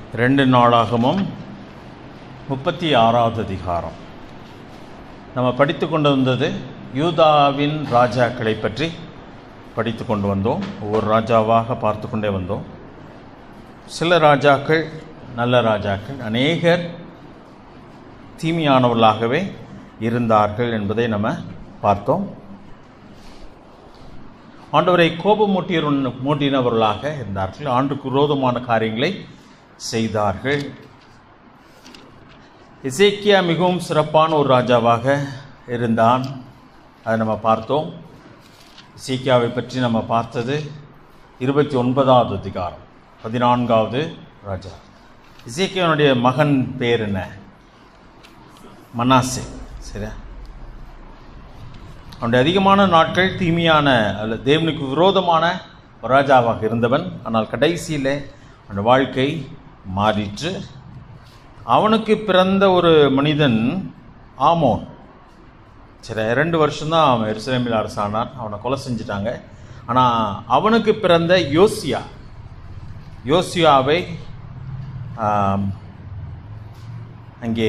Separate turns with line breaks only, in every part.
ரெண்டு நாளாகமும் முப்பத்தி ஆறாவது அதிகாரம் நம்ம படித்து கொண்டு வந்தது யூதாவின் ராஜாக்களை பற்றி படித்து கொண்டு வந்தோம் ஒவ்வொரு ராஜாவாக பார்த்து கொண்டே வந்தோம் சில ராஜாக்கள் நல்ல ராஜாக்கள் அநேகர் தீமையானவர்களாகவே இருந்தார்கள் என்பதை நம்ம பார்த்தோம் ஆண்டவரை கோபமூட்டிய மூட்டினவர்களாக இருந்தார்கள் ஆண்டுக்கு விரோதமான காரியங்களை செய்தார்கள் இசைக்கியா மிகவும் சிறப்பான ஒரு ராஜாவாக இருந்தான் அதை நம்ம பார்த்தோம் இசைக்கியாவை பற்றி நம்ம பார்த்தது இருபத்தி ஒன்பதாவது அதிகாரம் பதினான்காவது ராஜா இசைக்கியாவுடைய மகன் பேர் என்ன மனாசே சரியா அவனுடைய அதிகமான நாட்கள் தீமையான அல்ல தேவனுக்கு விரோதமான ஒரு ராஜாவாக இருந்தவன் ஆனால் கடைசியில் அவனுடைய வாழ்க்கை மாறிற்று அவனுக்கு பிறந்த ஒரு மனிதன் ஆமோன் சரி ரெண்டு வருஷம்தான் அவன் எருசலேமில் அரசானான் அவனை கொலை செஞ்சிட்டாங்க ஆனால் அவனுக்கு பிறந்த யோசியா யோசியாவை ஆம், அங்கே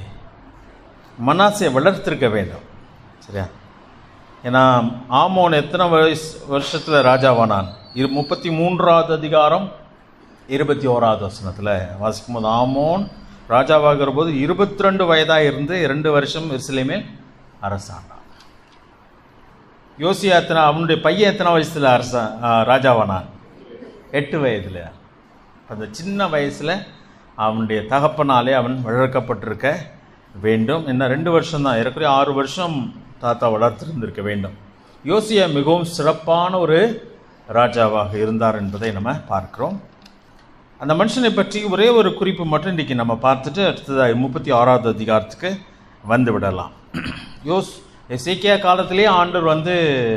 மனாசை வளர்த்திருக்க வேண்டும் சரியா ஏன்னா ஆமோன் எத்தனை வயசு வருஷத்தில் ராஜாவானான் இரு முப்பத்தி மூன்றாவது அதிகாரம் இருபத்தி ஓராவது வசனத்தில் வாசிக்கும் போது ஆமோன் ராஜாவாகிற போது இருபத்தி ரெண்டு வயதாக இருந்து இரண்டு வருஷம் எருசலேமில் அரசானான் யோசியா எத்தனை அவனுடைய பையன் எத்தனை வயசில் அரசா ஆ, ராஜாவானான் எட்டு வயதில் அந்த சின்ன வயசில் அவனுடைய தகப்பனாலே அவன் வளர்க்கப்பட்டிருக்க வேண்டும் என்ன ரெண்டு வருஷம் தான் ஏறக்குறைய ஆறு வருஷம் தாத்தா வளர்த்திருந்திருக்க வேண்டும் யோசியா மிகவும் சிறப்பான ஒரு ராஜாவாக இருந்தார் என்பதை நம்ம பார்க்கிறோம் அந்த மனுஷனை பற்றி ஒரே ஒரு குறிப்பு மட்டும் இன்றைக்கி நம்ம பார்த்துட்டு அடுத்ததாக முப்பத்தி ஆறாவது அதிகாரத்துக்கு வந்து விடலாம் யோஸ் எசேக்கியா காலத்திலேயே ஆண்டவர் வந்து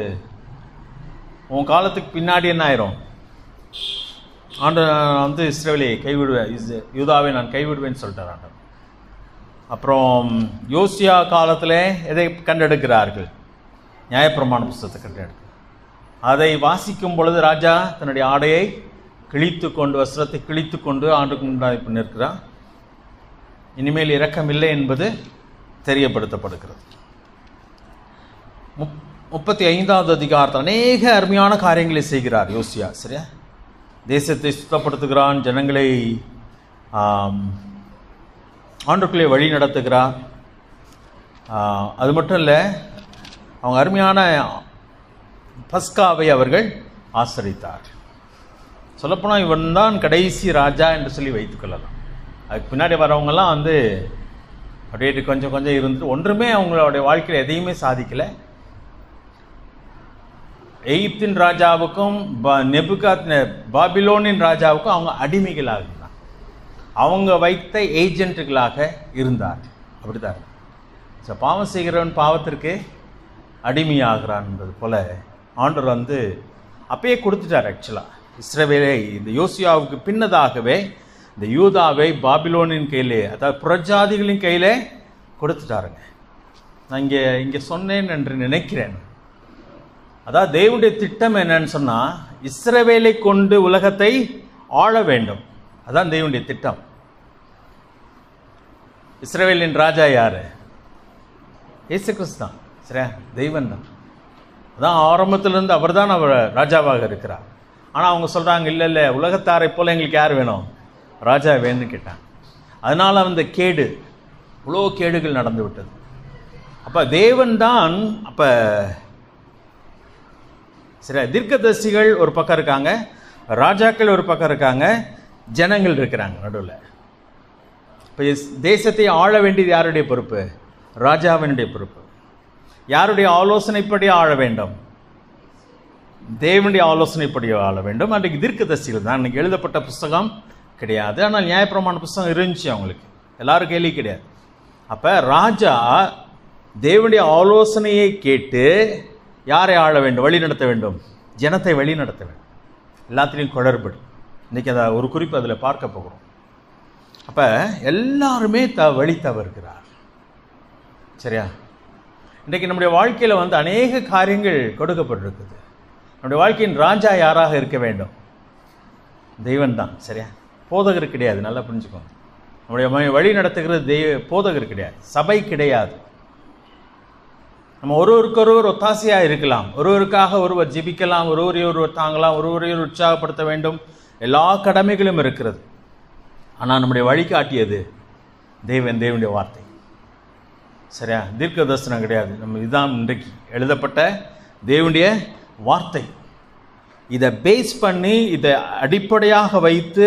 உன் காலத்துக்கு பின்னாடி என்ன ஆயிரும் ஆண்டு வந்து இஸ்ரேலை கைவிடுவேன் இஸ்- யூதாவை நான் கைவிடுவேன்னு சொல்லிட்டார் ஆண்டவர் அப்புறம் யோசியா காலத்தில் எதை கண்டெடுக்கிறார்கள் நியாயப்பிரமாண புஸ்தகத்தை கண்டெடுக்க அதை வாசிக்கும் பொழுது ராஜா தன்னுடைய ஆடையை கிழித்து கொண்டு வஸ்திரத்தை கிழித்து கொண்டு ஆண்டுக்கு முன்னாடி இப்போ நிற்கிறான் இனிமேல் இரக்கம் இல்லை என்பது தெரியப்படுத்தப்படுகிறது முப் முப்பத்தி ஐந்தாவது அதிகாரத்தில் அநேக அருமையான காரியங்களை செய்கிறார் யோசியா சரியா தேசத்தை சுத்தப்படுத்துகிறான் ஜனங்களை ஆம், ஆண்டுக்குள்ளே வழி நடத்துகிறார் ஆ, அது மட்டும் இல்லை அவங்க அருமையான பஸ்காவை அவர்கள் ஆசரித்தார் சொல்லப்போனால் இவன் தான் கடைசி ராஜா என்று சொல்லி வைத்துக்கொள்ளலாம் அதுக்கு பின்னாடி வரவங்கெல்லாம் வந்து அப்படியே கொஞ்சம் கொஞ்சம் இருந்துட்டு ஒன்றுமே அவங்களுடைய வாழ்க்கையில் எதையுமே சாதிக்கலை எகிப்தின் ராஜாவுக்கும் ப- நெபுகாத் நெ- பாபிலோனின் ராஜாவுக்கும் அவங்க அடிமைகளாக இருந்தாங்க அவங்க வைத்த ஏஜென்ட்டுகளாக இருந்தார் அப்படிதான் ஸோ பாவம் செய்கிறவன் பாவத்திற்கு அடிமையாகிறான் என்பது போல ஆண்டவர் வந்து அப்பயே கொடுத்துட்டார் ஆக்சுவலாக இஸ்ரவேலை இந்த யோசியாவுக்கு பின்னதாகவே இந்த யூதாவை பாபிலோனின் கையிலே அதாவது புறஜாதிகளின் கையிலே கொடுத்துட்டாருங்க நான் இங்கே இங்கே சொன்னேன் என்று நினைக்கிறேன் அதாவது தேவனுடைய திட்டம் என்னன்னு சொன்னால் இஸ்ரவேலை கொண்டு உலகத்தை ஆள வேண்டும் அதான் தேவனுடைய திட்டம் இஸ்ரவேலின் ராஜா யாரு இயேசு கிறிஸ்து தான் சரியா தெய்வம் தான் அதான் ஆரம்பத்திலிருந்து அவர் தான் அவர் ராஜாவாக இருக்கிறார் ஆனால் அவங்க சொல்கிறாங்க இல்லை இல்லை உலகத்தாரை போல எங்களுக்கு யார் வேணும் ராஜா வேணும்னு கேட்டாங்க அதனால் அந்த கேடு இவ்வளோ கேடுகள் நடந்து விட்டது அப்போ தேவன் தான் அப்போ சரி தீர்க்கதரிசிகள் ஒரு பக்கம் இருக்காங்க ராஜாக்கள் ஒரு பக்கம் இருக்காங்க ஜனங்கள் இருக்கிறாங்க நடுவில் இப்போ தேசத்தை ஆள வேண்டியது யாருடைய பொறுப்பு ராஜாவினுடைய பொறுப்பு யாருடைய ஆலோசனைப்படி ஆள வேண்டும் தேவனுடைய ஆலோசனைப்படி ஆள வேண்டும் அன்றைக்கு தீர்க்கதரிசிகள் தான் அன்றைக்கி எழுதப்பட்ட புஸ்தகம் கிடையாது ஆனால் நியாயப்பிரமாண புஸ்தகம் இருந்துச்சு அவங்களுக்கு எல்லாரும் கேள்வி கிடையாது அப்போ ராஜா தேவனுடைய ஆலோசனையை கேட்டு யாரை ஆள வேண்டும் வழி நடத்த வேண்டும் ஜனத்தை வழி நடத்த வேண்டும் எல்லாத்துலேயும் குளறுபடி இன்றைக்கி அதை ஒரு குறிப்பு அதில் பார்க்க போகிறோம் அப்போ எல்லாருமே த வழி தவறுகிறார் சரியா இன்றைக்கி நம்முடைய வாழ்க்கையில் வந்து அநேக காரியங்கள் கொடுக்கப்பட்டிருக்குது நம்முடைய வாழ்க்கையின் ராஜா யாராக இருக்க வேண்டும் தெய்வம் தான் சரியா போதகர் கிடையாது நல்லா புரிஞ்சுக்கோங்க நம்முடைய ம- வழி நடத்துகிறது தெய்வ போதகர் கிடையாது சபை கிடையாது நம்ம ஒருவருக்கொருவர் ஒத்தாசையாக இருக்கலாம் ஒருவருக்காக ஒருவர் ஜெபிக்கலாம் ஒருவரை ஒருவர் தாங்கலாம் ஒருவரை ஒருவர் உற்சாகப்படுத்த வேண்டும் எல்லா கடமைகளும் இருக்கிறது ஆனால் நம்முடைய வழிகாட்டியது தேவன் தேவனுடைய வார்த்தை சரியா தீர்க்க தரிசனம் கிடையாது நம்ம இதுதான் இன்றைக்கு எழுதப்பட்ட தேவனுடைய வார்த்தை இதை பேஸ் பண்ணி இதை அடிப்படையாக வைத்து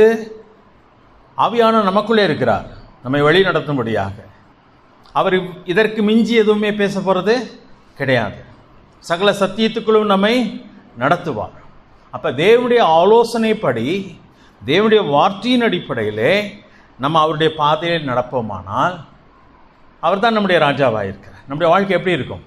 ஆவியான நமக்குள்ளே இருக்கிறார் நம்மை வழி நடத்தும்படியாக அவர் இதற்கு மிஞ்சி எதுவுமே பேச போகிறது கிடையாது சகல சத்தியத்துக்குள்ளும் நம்மை நடத்துவார் அப்போ தேவனுடைய ஆலோசனைப்படி தேவனுடைய வார்த்தையின் அடிப்படையிலே நம்ம அவருடைய பாதையில் நடப்போமானால் அவர் தான் நம்முடைய ராஜாவாக இருக்கிறார் நம்முடைய வாழ்க்கை எப்படி இருக்கும்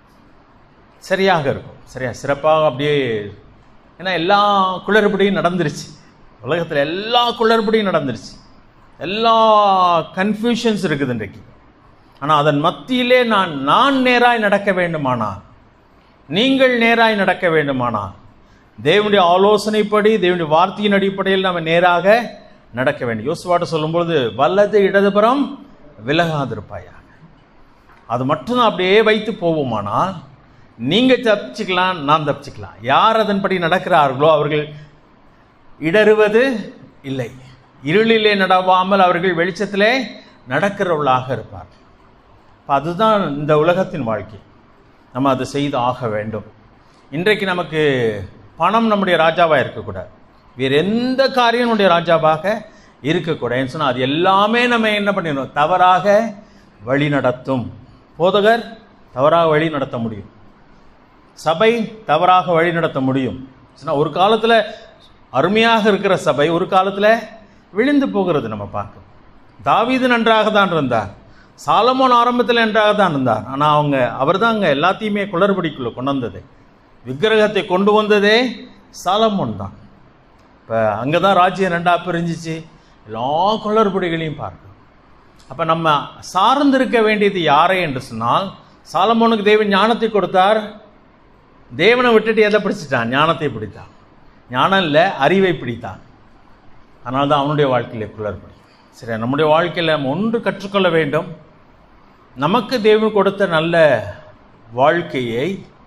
சரியாக இருக்கும் சரியா சிறப்பாக அப்படியே ஏன்னா எல்லா குளறுபடியும் நடந்துருச்சு உலகத்தில் எல்லா குளறுபடியும் நடந்துருச்சு எல்லா கன்ஃபியூஷன்ஸ் இருக்குது இன்றைக்கு ஆனால் அதன் மத்தியிலே நான் நான் நேராய் நடக்க வேண்டுமானால் நீங்கள் நேராய் நடக்க வேண்டுமானால் தேவனுடைய ஆலோசனைப்படி தேவனுடைய வார்த்தையின் அடிப்படையில் நம்ம நேராக நடக்க வேண்டும் யோசுவாட்ட சொல்லும்போது வல்லது இடதுபுறம் விலகாதிருப்பாயாக அது மட்டும் அப்படியே வைத்து போவோமானால் நீங்கள் தப்பிச்சுக்கலாம் நான் தப்பிச்சுக்கலாம் யார் அதன்படி நடக்கிறார்களோ அவர்கள் இடறுவது இல்லை இருளிலே நடவாமல் அவர்கள் வெளிச்சத்திலே நடக்கிறவர்களாக இருப்பார்கள் அப்ப அதுதான் இந்த உலகத்தின் வாழ்க்கை நம்ம அதை செய்து ஆக வேண்டும் இன்றைக்கு நமக்கு பணம் நம்முடைய ராஜாவாக இருக்கக்கூடாது வேறு எந்த காரியம் நம்முடைய ராஜாவாக இருக்கக்கூடாதுன்னு சொன்னால் அது எல்லாமே நம்ம என்ன பண்ணிடணும் தவறாக வழி நடத்தும் போதகர் தவறாக வழி நடத்த முடியும் சபை தவறாக வழி நடத்த முடியும் சொன்னா ஒரு காலத்தில் அருமையாக இருக்கிற சபை ஒரு காலத்தில் விழுந்து போகிறது நம்ம பார்க்கணும் தாவீது நன்றாக தான் இருந்தார் சாலமோன் ஆரம்பத்தில் நன்றாக தான் இருந்தார் ஆனால் அவங்க அவர் தான் அங்கே எல்லாத்தையுமே குளறுபடிக்குள்ளே கொண்டு வந்தது விக்கிரகத்தை கொண்டு வந்ததே சாலமோன் தான் இப்போ அங்கே தான் ராஜ்யம் ரெண்டாக பிரிஞ்சிச்சு எல்லா குளறுபடிகளையும் பார்க்கணும் அப்போ நம்ம சார்ந்திருக்க வேண்டியது யாரை என்று சொன்னால் சாலமோனுக்கு தேவன் ஞானத்தை கொடுத்தார் தேவனை விட்டுட்டு எதை பிடிச்சிட்டான் ஞானத்தை பிடித்தான் ஞானம் இல்லை அறிவை பிடித்தான் அதனால தான் அவனுடைய வாழ்க்கையிலே குளறுபடி சரி நம்முடைய வாழ்க்கையில் நம்ம ஒன்று கற்றுக்கொள்ள வேண்டும் நமக்கு தேவன் கொடுத்த நல்ல வாழ்க்கையை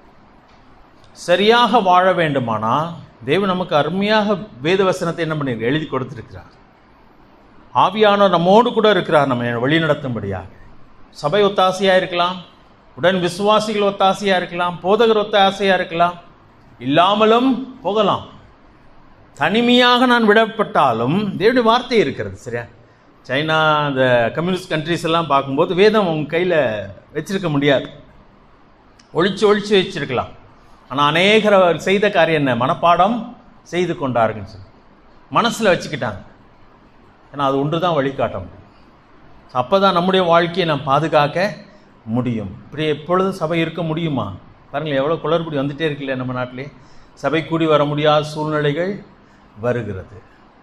சரியாக வாழ வேண்டுமானால் தேவன் நமக்கு அருமையாக வேத வசனத்தை என்ன பண்ணி எழுதி கொடுத்திருக்கிறார் ஆவியானவர் நம்மோடு கூட இருக்கிறார் நம்ம வழி நடத்தும்படியாக சபை ஒத்தாசையாக இருக்கலாம் உடன் விசுவாசிகள் ஒத்தாசையாக இருக்கலாம் போதகர் ஒத்தாசையாக இருக்கலாம் இல்லாமலும் போகலாம் தனிமையாக நான் விடப்பட்டாலும் தேவனுடைய வார்த்தை இருக்கிறது சரியா சைனா இந்த கம்யூனிஸ்ட் கண்ட்ரிஸ் எல்லாம் பார்க்கும்போது வேதம் உங்க கையில் வச்சிருக்க முடியாது ஒழிச்சு ஒழிச்சு வச்சிருக்கலாம் ஆனால் அநேகர் அவர் செய்த காரியம் என்ன மனப்பாடம் செய்து கொண்டாருங்கன்னு சொல்லி மனசில் வச்சுக்கிட்டாங்க ஏன்னா அது ஒன்று தான் வழிகாட்ட முடியும் அப்போ தான் நம்முடைய வாழ்க்கையை நாம் பாதுகாக்க முடியும் இப்படி எப்பொழுதும் சபை இருக்க முடியுமா பாருங்கள் எவ்வளோ குளறுபடி வந்துட்டே இருக்குல்ல நம்ம நாட்டிலே சபை கூடி வர முடியாத சூழ்நிலைகள் வருகிறது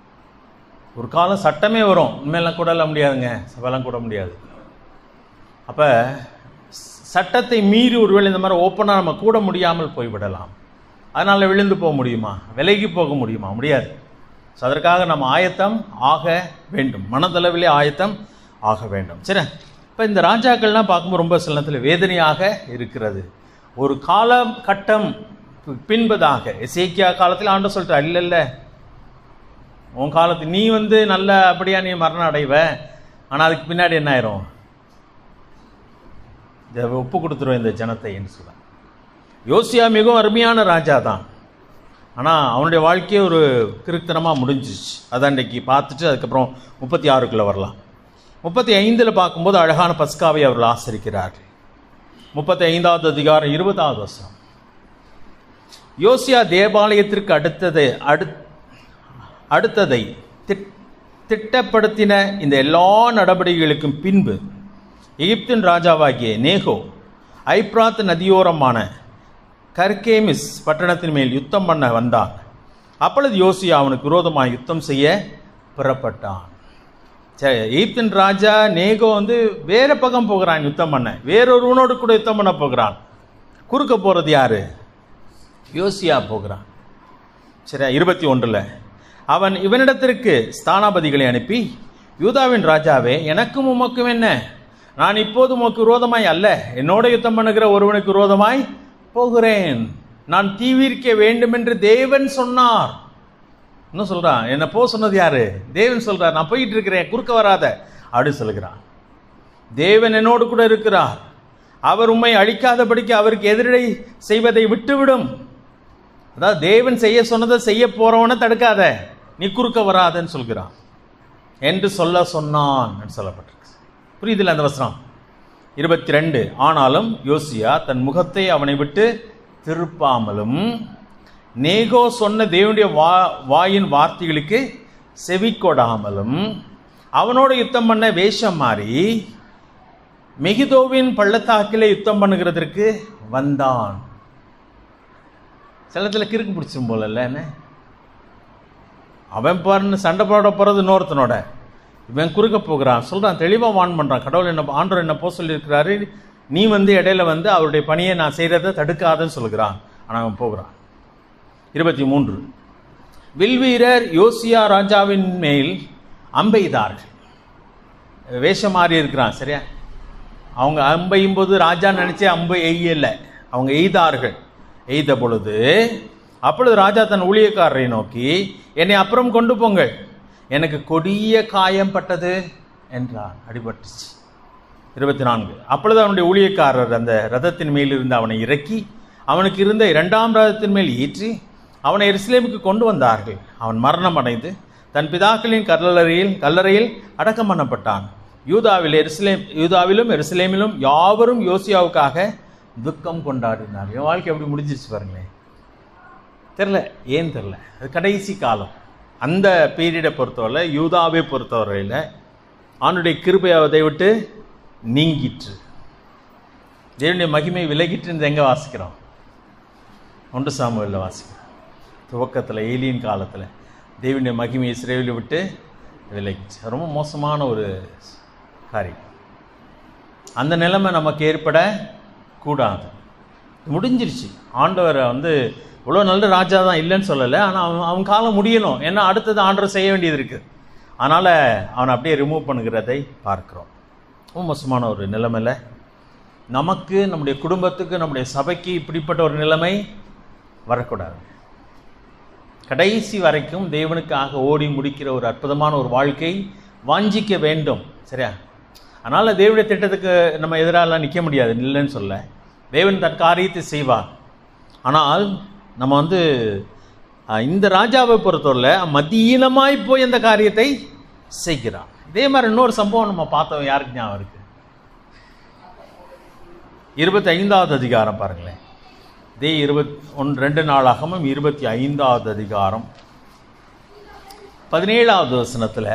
ஒரு காலம் சட்டமே வரும் உண்மையெல்லாம் கூடலாம் முடியாதுங்க சபையெல்லாம் கூட முடியாது அப்போ சட்டத்தை மீறி ஒருவேளை இந்த மாதிரி ஓப்பனாக நம்ம கூட முடியாமல் போய்விடலாம் அதனால் விழுந்து போக முடியுமா விலகி போக முடியுமா முடியாது ஸோ அதற்காக நம்ம ஆயத்தம் ஆக வேண்டும் மனதளவிலே ஆயத்தம் ஆக வேண்டும் சரி இப்போ இந்த ராஜாக்கள்லாம் பார்க்கும்போது ரொம்ப சில நேரத்தில் வேதனையாக இருக்கிறது ஒரு காலம் கட்டம் பி- பின்பதாக எசேக்கியா காலத்தில் ஆண்டு சொல்லிட்டு இல்லை இல்லை உன் காலத்து நீ வந்து நல்ல அப்படியா நீ மரணம் அடைவ ஆனால் அதுக்கு பின்னாடி என்ன ஆயிரும் இதை ஒப்பு கொடுத்துருவேன் இந்த ஜனத்தை என்று சொல்றான் யோசியா மிகவும் அருமையான ராஜா தான் ஆனால் அவனுடைய வாழ்க்கையே ஒரு கிருத்தனமாக முடிஞ்சிச்சு அதான் இன்றைக்கி பார்த்துட்டு அதுக்கப்புறம் முப்பத்தி ஆறுக்குள்ளே வரலாம் முப்பத்தி ஐந்தில் பார்க்கும்போது அழகான பஸ்காவை அவர்கள் ஆசரிக்கிறார்கள் முப்பத்தி ஐந்தாவது அதிகாரம் இருபதாவது வருஷம் யோசியா தேவாலயத்திற்கு அடுத்ததை அடு அடுத்ததை திட்- திட்டப்படுத்தின இந்த எல்லா நடவடிக்கைகளுக்கும் பின்பு எகிப்தின் ராஜாவாகிய நேகோ ஐப்ராத் நதியோரமான கர்கேமிஸ் பட்டணத்தின் மேல் யுத்தம் பண்ண வந்தான் அப்பொழுது யோசியா அவனுக்கு விரோதமாக யுத்தம் செய்ய புறப்பட்டான் சரி எகிப்தின் ராஜா நேகோ வந்து வேற பக்கம் போகிறான் யுத்தம் பண்ண வேறொருவனோடு கூட யுத்தம் பண்ண போகிறான் குறுக்க போகிறது யாரு யோசியா போகிறான் சரியா இருபத்தி ஒன்றில் அவன் இவனிடத்திற்கு ஸ்தானாபதிகளை அனுப்பி யூதாவின் ராஜாவே எனக்கும் உமக்கும் என்ன நான் இப்போது உமக்கு விரோதமாய் அல்ல என்னோட யுத்தம் பண்ணுகிற ஒருவனுக்கு விரோதமாய் போகிறேன் நான் தீவிரிக்க வேண்டும் என்று தேவன் சொன்னார் இன்னும் சொல்றான் என்ன போ சொன்னது யாரு தேவன் சொல்றார் நான் போயிட்டு இருக்கிறேன் குறுக்க வராத அப்படின்னு சொல்லுகிறான் தேவன் என்னோடு கூட இருக்கிறார் அவர் உம்மை அழிக்காதபடிக்கு அவருக்கு எதிரடை செய்வதை விட்டுவிடும் அதாவது தேவன் செய்ய சொன்னதை செய்ய போறவனை தடுக்காத நீ குறுக்க வராதன்னு சொல்கிறான் என்று சொல்ல சொன்னான் என்று சொல்லப்பட்டிருக்கு புரியுதில்ல அந்த வசனம் இருபத்தி ரெண்டு ஆனாலும் யோசியா தன் முகத்தை அவனை விட்டு திருப்பாமலும் நேகோ சொன்ன தேவனுடைய வா வாயின் வார்த்தைகளுக்கு செவி கொடாமலும் அவனோட யுத்தம் பண்ண வேஷம் மாறி மெகிதோவின் பள்ளத்தாக்கிலே யுத்தம் பண்ணுகிறதற்கு வந்தான் சிலத்தில் கிறுக்கு பிடிச்சிரும் போலல்ல என்ன அவன் பாருன்னு சண்டை போட போகிறது இன்னொருத்தனோட இவன் குறுக்க போகிறான் சொல்கிறான் தெளிவாக வான் பண்ணுறான் கடவுள் என்ன ஆண்டவர் என்ன போக சொல்லியிருக்கிறாரு நீ வந்து இடையில வந்து அவருடைய பணியை நான் செய்கிறத தடுக்காதன்னு சொல்லுகிறான் ஆனால் அவன் போகிறான் இருபத்தி மூன்று வில்வீரர் யோசியா ராஜாவின் மேல் அம்பெய்தார்கள் வேஷம் மாறி இருக்கிறான் சரியா அவங்க அம்பெய்யும் போது ராஜா நினைச்சே அம்பு எய்யல அவங்க எய்தார்கள் எய்த பொழுது அப்பொழுது ராஜா தன் ஊழியக்காரரை நோக்கி என்னை அப்புறம் கொண்டு போங்கள் எனக்கு கொடிய காயம் பட்டது என்றார் அடிபட்டுச்சு இருபத்தி நான்கு அப்பொழுது அவனுடைய ஊழியக்காரர் அந்த ரதத்தின் மேல் இருந்து அவனை இறக்கி அவனுக்கு இருந்த இரண்டாம் ரதத்தின் மேல் ஏற்றி அவனை எருசலேமுக்கு கொண்டு வந்தார்கள் அவன் மரணம் அடைந்து தன் பிதாக்களின் கல்லறையில் கல்லறையில் அடக்கம் பண்ணப்பட்டான் யூதாவில் எருசலேம் யூதாவிலும் எருசலேமிலும் யாவரும் யோசியாவுக்காக துக்கம் கொண்டாடினார் என் வாழ்க்கை எப்படி முடிஞ்சிருச்சு பாருங்களேன் தெரில ஏன் தெரில அது கடைசி காலம் அந்த பீரியடை பொறுத்தவரை யூதாவை பொறுத்தவரையில் ஆணுடைய கிருபை அதை விட்டு நீங்கிற்று தேவனுடைய மகிமை விலகிட்டுன்னு எங்கே வாசிக்கிறோம் ஒன்று சாமுவேலில் வாசிக்கிறோம் துவக்கத்தில் ஏலியன் காலத்தில் தேவனுடைய மகிமை இஸ்ரேலில் விட்டு விலகிச்சு ரொம்ப மோசமான ஒரு காரியம் அந்த நிலைமை நமக்கு ஏற்பட கூடாது முடிஞ்சிருச்சு ஆண்டவரை வந்து இவ்வளோ நல்ல ராஜா தான் இல்லைன்னு சொல்லலை ஆனால் அவன் அவன் காலம் முடியணும் ஏன்னா அடுத்தது ஆண்டவர் செய்ய வேண்டியது இருக்குது அதனால் அவனை அப்படியே ரிமூவ் பண்ணுகிறதை பார்க்குறோம் ரொம்ப மோசமான ஒரு நிலைமையில் நமக்கு நம்முடைய குடும்பத்துக்கு நம்முடைய சபைக்கு இப்படிப்பட்ட ஒரு நிலைமை வரக்கூடாது கடைசி வரைக்கும் தேவனுக்காக ஓடி முடிக்கிற ஒரு அற்புதமான ஒரு வாழ்க்கை வாஞ்சிக்க வேண்டும் சரியா அதனால் தேவனுடைய திட்டத்துக்கு நம்ம எதிராலாம் நிற்க முடியாது இல்லைன்னு சொல்ல தேவன் தன் காரியத்தை செய்வார் ஆனால் நம்ம வந்து அஹ், இந்த ராஜாவை பொறுத்தவரையில் மதியீனமாய் போய் அந்த காரியத்தை செய்கிறான் இதே மாதிரி இன்னொரு சம்பவம் நம்ம பார்த்தோம் யாருக்கு ஞாபகம் இருக்கு இருபத்தி ஐந்தாவது அதிகாரம் பாருங்களேன் இதே இருபத் ஒன் ரெண்டு நாளாகமும் இருபத்தி ஐந்தாவது அதிகாரம் பதினேழாவது வசனத்தில்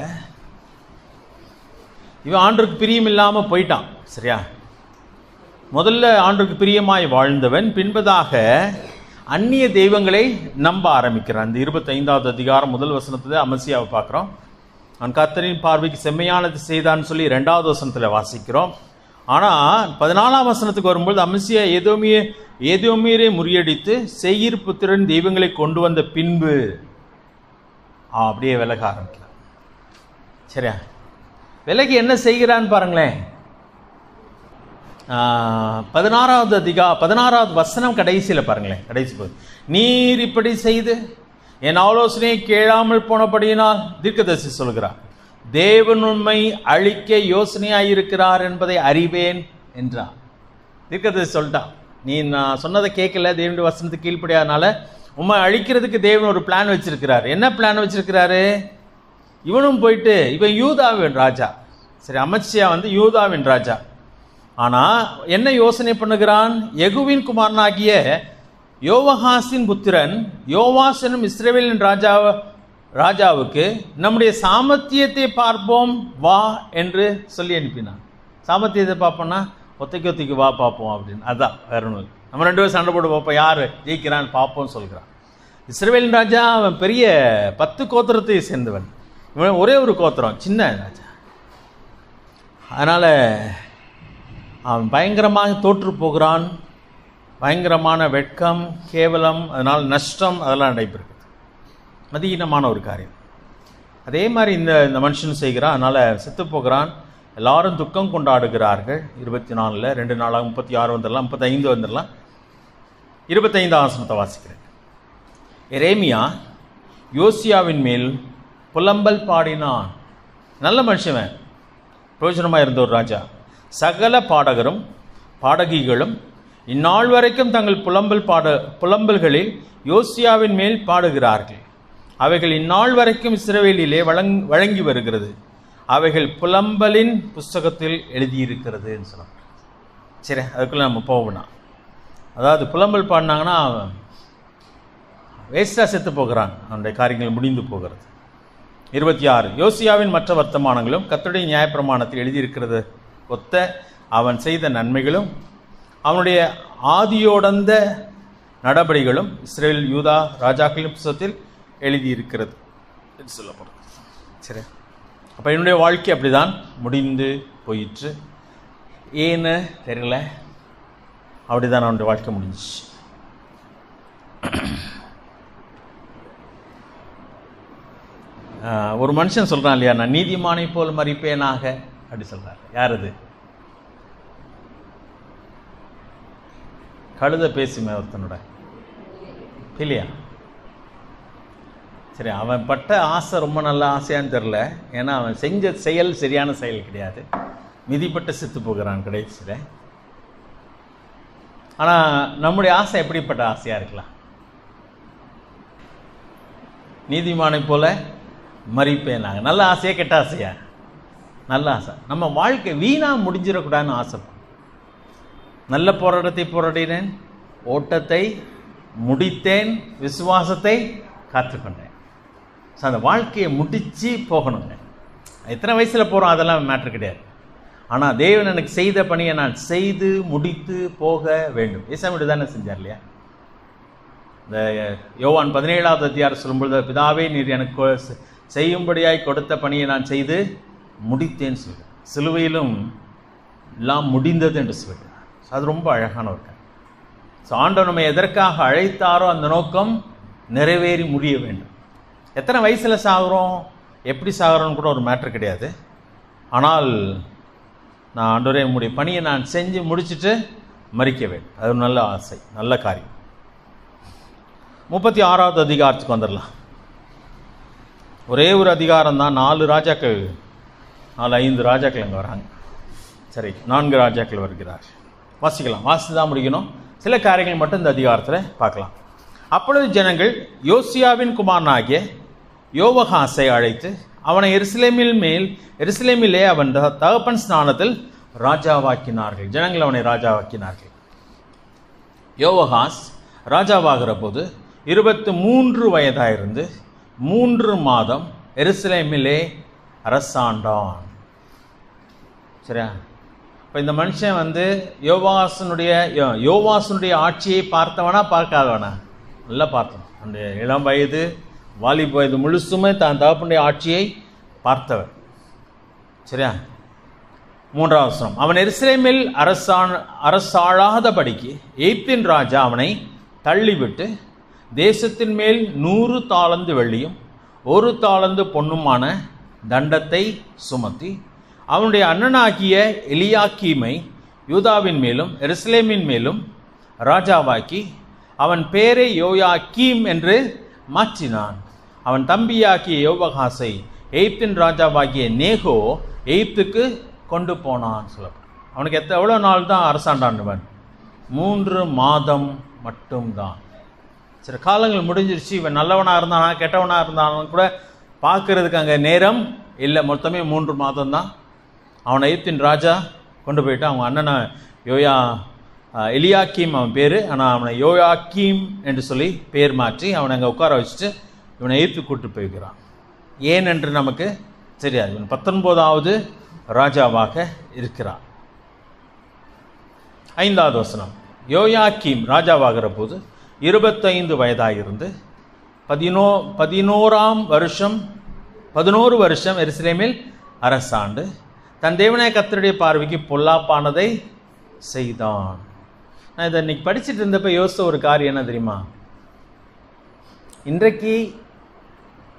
இவன் ஆண்டுக்கு பிரியம் இல்லாமல் போயிட்டான் சரியா முதல்ல ஆண்டுக்கு பிரியமாய் வாழ்ந்தவன் பின்பதாக அந்நிய தெய்வங்களை நம்ப ஆரம்பிக்கிறான் இந்த இருபத்தைந்தாவது அதிகாரம் முதல் வசனத்தில் அமசியாவை பார்க்குறோம் அவன் கர்த்தரின் பார்வைக்கு செம்மையானது செய்தான்னு சொல்லி ரெண்டாவது வசனத்தில் வாசிக்கிறோம் ஆனால் பதினாலாம் வசனத்துக்கு வரும்போது அமசியா ஏதோமிய ஏதோமியரை முறியடித்து செய்யிர் புத்திரன் தெய்வங்களை கொண்டு வந்த பின்பு ஆ, அப்படியே விலக ஆரம்பிக்கிறான் சரியா விலகி என்ன செய்கிறான்னு பாருங்களேன் ஆ, பதினாறாவது அதிகா பதினாறாவது வசனம் கடைசியில் பாருங்களேன் கடைசி போது நீர் இப்படி செய்து என் ஆலோசனையை கேளாமல் போனபடியினால் தீர்க்கதரிசி சொல்கிறார் தேவன் உண்மை அழிக்க யோசனையாயிருக்கிறார் என்பதை அறிவேன் என்றார் தீர்க்கதரிசி சொல்லிட்டான் நீ நான் சொன்னதை கேட்கல தேவனுடைய வசனத்துக்கு கீழ்ப்படியாதனால உண்மை அழிக்கிறதுக்கு தேவன் ஒரு பிளான் வச்சிருக்கிறார் என்ன பிளான் வச்சிருக்கிறாரு இவனும் போயிட்டு இவன் யூதாவின் ராஜா சரி அமத்சியா வந்து யூதாவின் ராஜா ஆனால் என்ன யோசனை பண்ணுகிறான் எகுவின் குமாரனாகிய யோவஹாசின் புத்திரன் யோவாஸ் எனும் இஸ்ரேவேலின் ராஜா ராஜாவுக்கு நம்முடைய சாமர்த்தியத்தை பார்ப்போம் வா என்று சொல்லி அனுப்பினான் சாமர்த்தியத்தை பார்ப்போம்னா ஒத்தைக்கு ஒத்தைக்கு வா பார்ப்போம் அப்படின்னு அதான் வேற ஒன்றும் இல்லை. நம்ம ரெண்டு பேரும் சண்டை போட்டு பார்ப்போம் யார் ஜெயிக்கிறான்னு பார்ப்போம்னு சொல்கிறான் இஸ்ரேவேலின் ராஜா அவன் பெரிய பத்து கோத்திரத்தை சேர்ந்தவன் இவன் ஒரே ஒரு கோத்திரம் சின்ன ராஜா அதனால் அவன் பயங்கரமாக தோற்று போகிறான் பயங்கரமான வெட்கம் கேவலம் அதனால் நஷ்டம் அதெல்லாம் நடைபெறுகிறது மதியீனமான ஒரு காரியம் அதே மாதிரி இந்த இந்த மனுஷன் செய்கிறான் அதனால் செத்து போகிறான் எல்லாரும் துக்கம் கொண்டாடுகிறார்கள் இருபத்தி நாலில் ரெண்டு நாளாக முப்பத்தி ஆறு வந்துடலாம் முப்பத்தைந்து வந்துடலாம் இருபத்தைந்து ஆசனத்தை வாசிக்கிறேன் எரேமியா யோசியாவின் மேல் புலம்பல் பாடினான் நல்ல மனுஷவன் பிரயோஜனமாக இருந்த ஒரு ராஜா சகல பாடகரும் பாடகிகளும் இந்நாள் வரைக்கும் தங்கள் புலம்பல் பாட புலம்பல்களில் யோசியாவின் மேல் பாடுகிறார்கள் அவைகள் இந்நாள் வரைக்கும் இஸ்ரவேலிலே வழங் வழங்கி வருகிறது அவைகள் புலம்பலின் புஸ்தகத்தில் எழுதியிருக்கிறதுன்னு சொன்னாங்க சரி அதுக்குள்ளே நம்ம போகணும் அதாவது புலம்பல் பாடினாங்கன்னா வேஸ்ட்டாக செத்து போகிறான் அவனுடைய காரியங்கள் முடிந்து போகிறது இருபத்தி ஆறு யோசியாவின் மற்ற வர்த்தமானங்களும் கர்த்தருடைய நியாயப்பிரமாணத்தில் எழுதியிருக்கிறது ஒத்த அவன் செய்த நன்மைகளும் அவனுடைய ஆதியோடந்த நடபடிகளும் இஸ்ரேல் யூதா ராஜாக்களின் புத்தகத்தில் எழுதியிருக்கிறது என்று சொல்லப்படுறது சரி அப்போ என்னுடைய வாழ்க்கை அப்படிதான் முடிந்து போயிற்று ஏன்னு தெரியல அப்படிதான் அவனுடைய வாழ்க்கை முடிஞ்சிச்சு ஆஹ் ஒரு மனுஷன் சொல்கிறான் இல்லையா நான் நீதிமானை போல் மறிப்பேனாக அப்படி சொல்கிறார் யார் அது கழுத பேசுமே ஒருத்தனோட இல்லையா சரி அவன் பட்ட ஆசை ரொம்ப நல்ல ஆசையான்னு தெரில ஏன்னா அவன் செஞ்ச செயல் சரியான செயல் கிடையாது மிதிப்பட்டு செத்து போகிறான் கடைசியில் ஆனால் நம்முடைய ஆசை எப்படிப்பட்ட ஆசையாக இருக்கலாம் நீதிமானை போல மறிப்பேன் நாங்கள் நல்ல ஆசையா கெட்ட ஆசையா நல்ல ஆசை நம்ம வாழ்க்கை வீணாக முடிஞ்சிடக்கூடாதுன்னு ஆசை நல்ல போராட்டத்தை போராடினேன் ஓட்டத்தை முடித்தேன் விசுவாசத்தை காத்துக்கொண்டேன் ஸோ அந்த வாழ்க்கையை முடித்து போகணுங்க எத்தனை வயசில் போகிறோம் அதெல்லாம் மேட்ரு கிடையாது ஆனால் தேவன் எனக்கு செய்த பணியை நான் செய்து முடித்து போக வேண்டும் ஏசாமிட்டு தானே செஞ்சார் இல்லையா இந்த யோவான் பதினேழாவது அதிகாரம் சொல்லும்பொழுது பிதாவே நீர் எனக்கு கொ- செய்யும்படியாய் கொடுத்த பணியை நான் செய்து முடித்தேன்னு சொல்லுவேன் சிலுவையிலும் எல்லாம் முடிந்தது என்று சொல்லுவேன் அது ரொம்ப அழகான ஒரு காரியம் ஸோ ஆண்டவர் நம்மை எதற்காக அழைத்தாரோ அந்த நோக்கம் நிறைவேறி முடிய வேண்டும் எத்தனை வயசில் சாகுறோம் எப்படி சாகுறோன்னு கூட ஒரு மேட்ரு கிடையாது ஆனால் நான் ஆண்டவரே உம்முடைய பணியை நான் செஞ்சு முடிச்சுட்டு மறிக்க வேண்டும் அது ஒரு நல்ல ஆசை நல்ல காரியம் முப்பத்தி ஆறாவது அதிகாரத்துக்கு வந்துடலாம் ஒரே ஒரு அதிகாரம் தான் நாலு ராஜாக்கள் நாலு ஐந்து ராஜாக்கள் அங்கே வராங்க சரி நான்கு ராஜாக்கள் வருகிறார் வாசிக்கலாம் வாசி தான் முடிக்கணும் சில காரியங்கள் மட்டும் இந்த அதிகாரத்தில் பார்க்கலாம் அப்பொழுது ஜனங்கள் யோசியாவின் குமாரனாகிய யோவகாசை அழைத்து அவனை எருசலேமில் மேல் எருசலேமிலே அவன் த- தகப்பன் ஸ்நானத்தில் ராஜாவாக்கினார்கள் ஜனங்கள் அவனை ராஜாவாக்கினார்கள் யோவகாஸ் ராஜாவாகிற போது இருபத்து மூன்று வயதாயிருந்து மூன்று மாதம் எருசலேமிலே அரசாண்டான் சரியா இப்போ இந்த மனுஷன் வந்து யோவாசனுடைய யோ- யோவாசனுடைய ஆட்சியை பார்த்தவனா பார்க்காதவனா நல்லா பார்த்தவன் அந்த இளம் வயது வாலிப வயது முழுசுமே தான் தகப்பனுடைய ஆட்சியை பார்த்தவன் சரியா மூன்றாவது வசனம் அவன் எருசலேமில் அரசாண அரசாளாதபடிக்கு எய்ப்தின் ராஜா அவனை தள்ளிவிட்டு தேசத்தின் மேல் நூறு தாளந்து வெள்ளியும் ஒரு தாளந்து பொன்னுமான தண்டத்தை சுமத்தி அவனுடைய அண்ணனாகிய எலியாக்கீமை யூதாவின் மேலும் எருசலேமின் மேலும் ராஜாவாக்கி அவன் பேரை யோயாக்கீம் என்று மாற்றினான் அவன் தம்பியாகிய யோவகாசை எய்ப்தின் ராஜாவாகிய நேகோ எய்ப்துக்கு கொண்டு போனான் சொல்லப்படும் அவனுக்கு எத்த எவ்வளோ நாள் தான் அரசாண்டாண்டுவன் மூன்று மாதம் மட்டும்தான் சில காலங்கள் முடிஞ்சிருச்சு இவன் நல்லவனாக இருந்தானா கெட்டவனாக இருந்தாலும் கூட பார்க்கறதுக்கு அங்கே நேரம் இல்லை மொத்தமே மூன்று மாதம் தான் அவனை எய்ப்தின் ராஜா கொண்டு போயிட்டு அவங்க அண்ணனை யோயா அஹ், எலியாக்கீம் அவன் பேர் ஆனால் அவனை யோயாக்கீம் என்று சொல்லி பேர் மாற்றி அவனை அங்கே உட்கார வச்சுட்டு இவனை எய்த்து கூட்டு போய்க்கிறான் ஏன் என்று நமக்கு தெரியாது இவன் பத்தொன்பதாவது ராஜாவாக இருக்கிறான் ஐந்தாவது வசனம் யோயாக்கீம் ராஜாவாகிற போது இருபத்தைந்து வயதாயிருந்து பதினோ பதினோராம் வருஷம் பதினோரு வருஷம் எருசலேமில் அரசாண்டு தன் தேவனாய கர்த்தருடைய பார்வைக்கு பொல்லாப்பானதை செய்தான் நான் இதை இன்னைக்கு படிச்சுட்டு இருந்தப்ப யோசித்த ஒரு காரியம் என்ன தெரியுமா இன்றைக்கு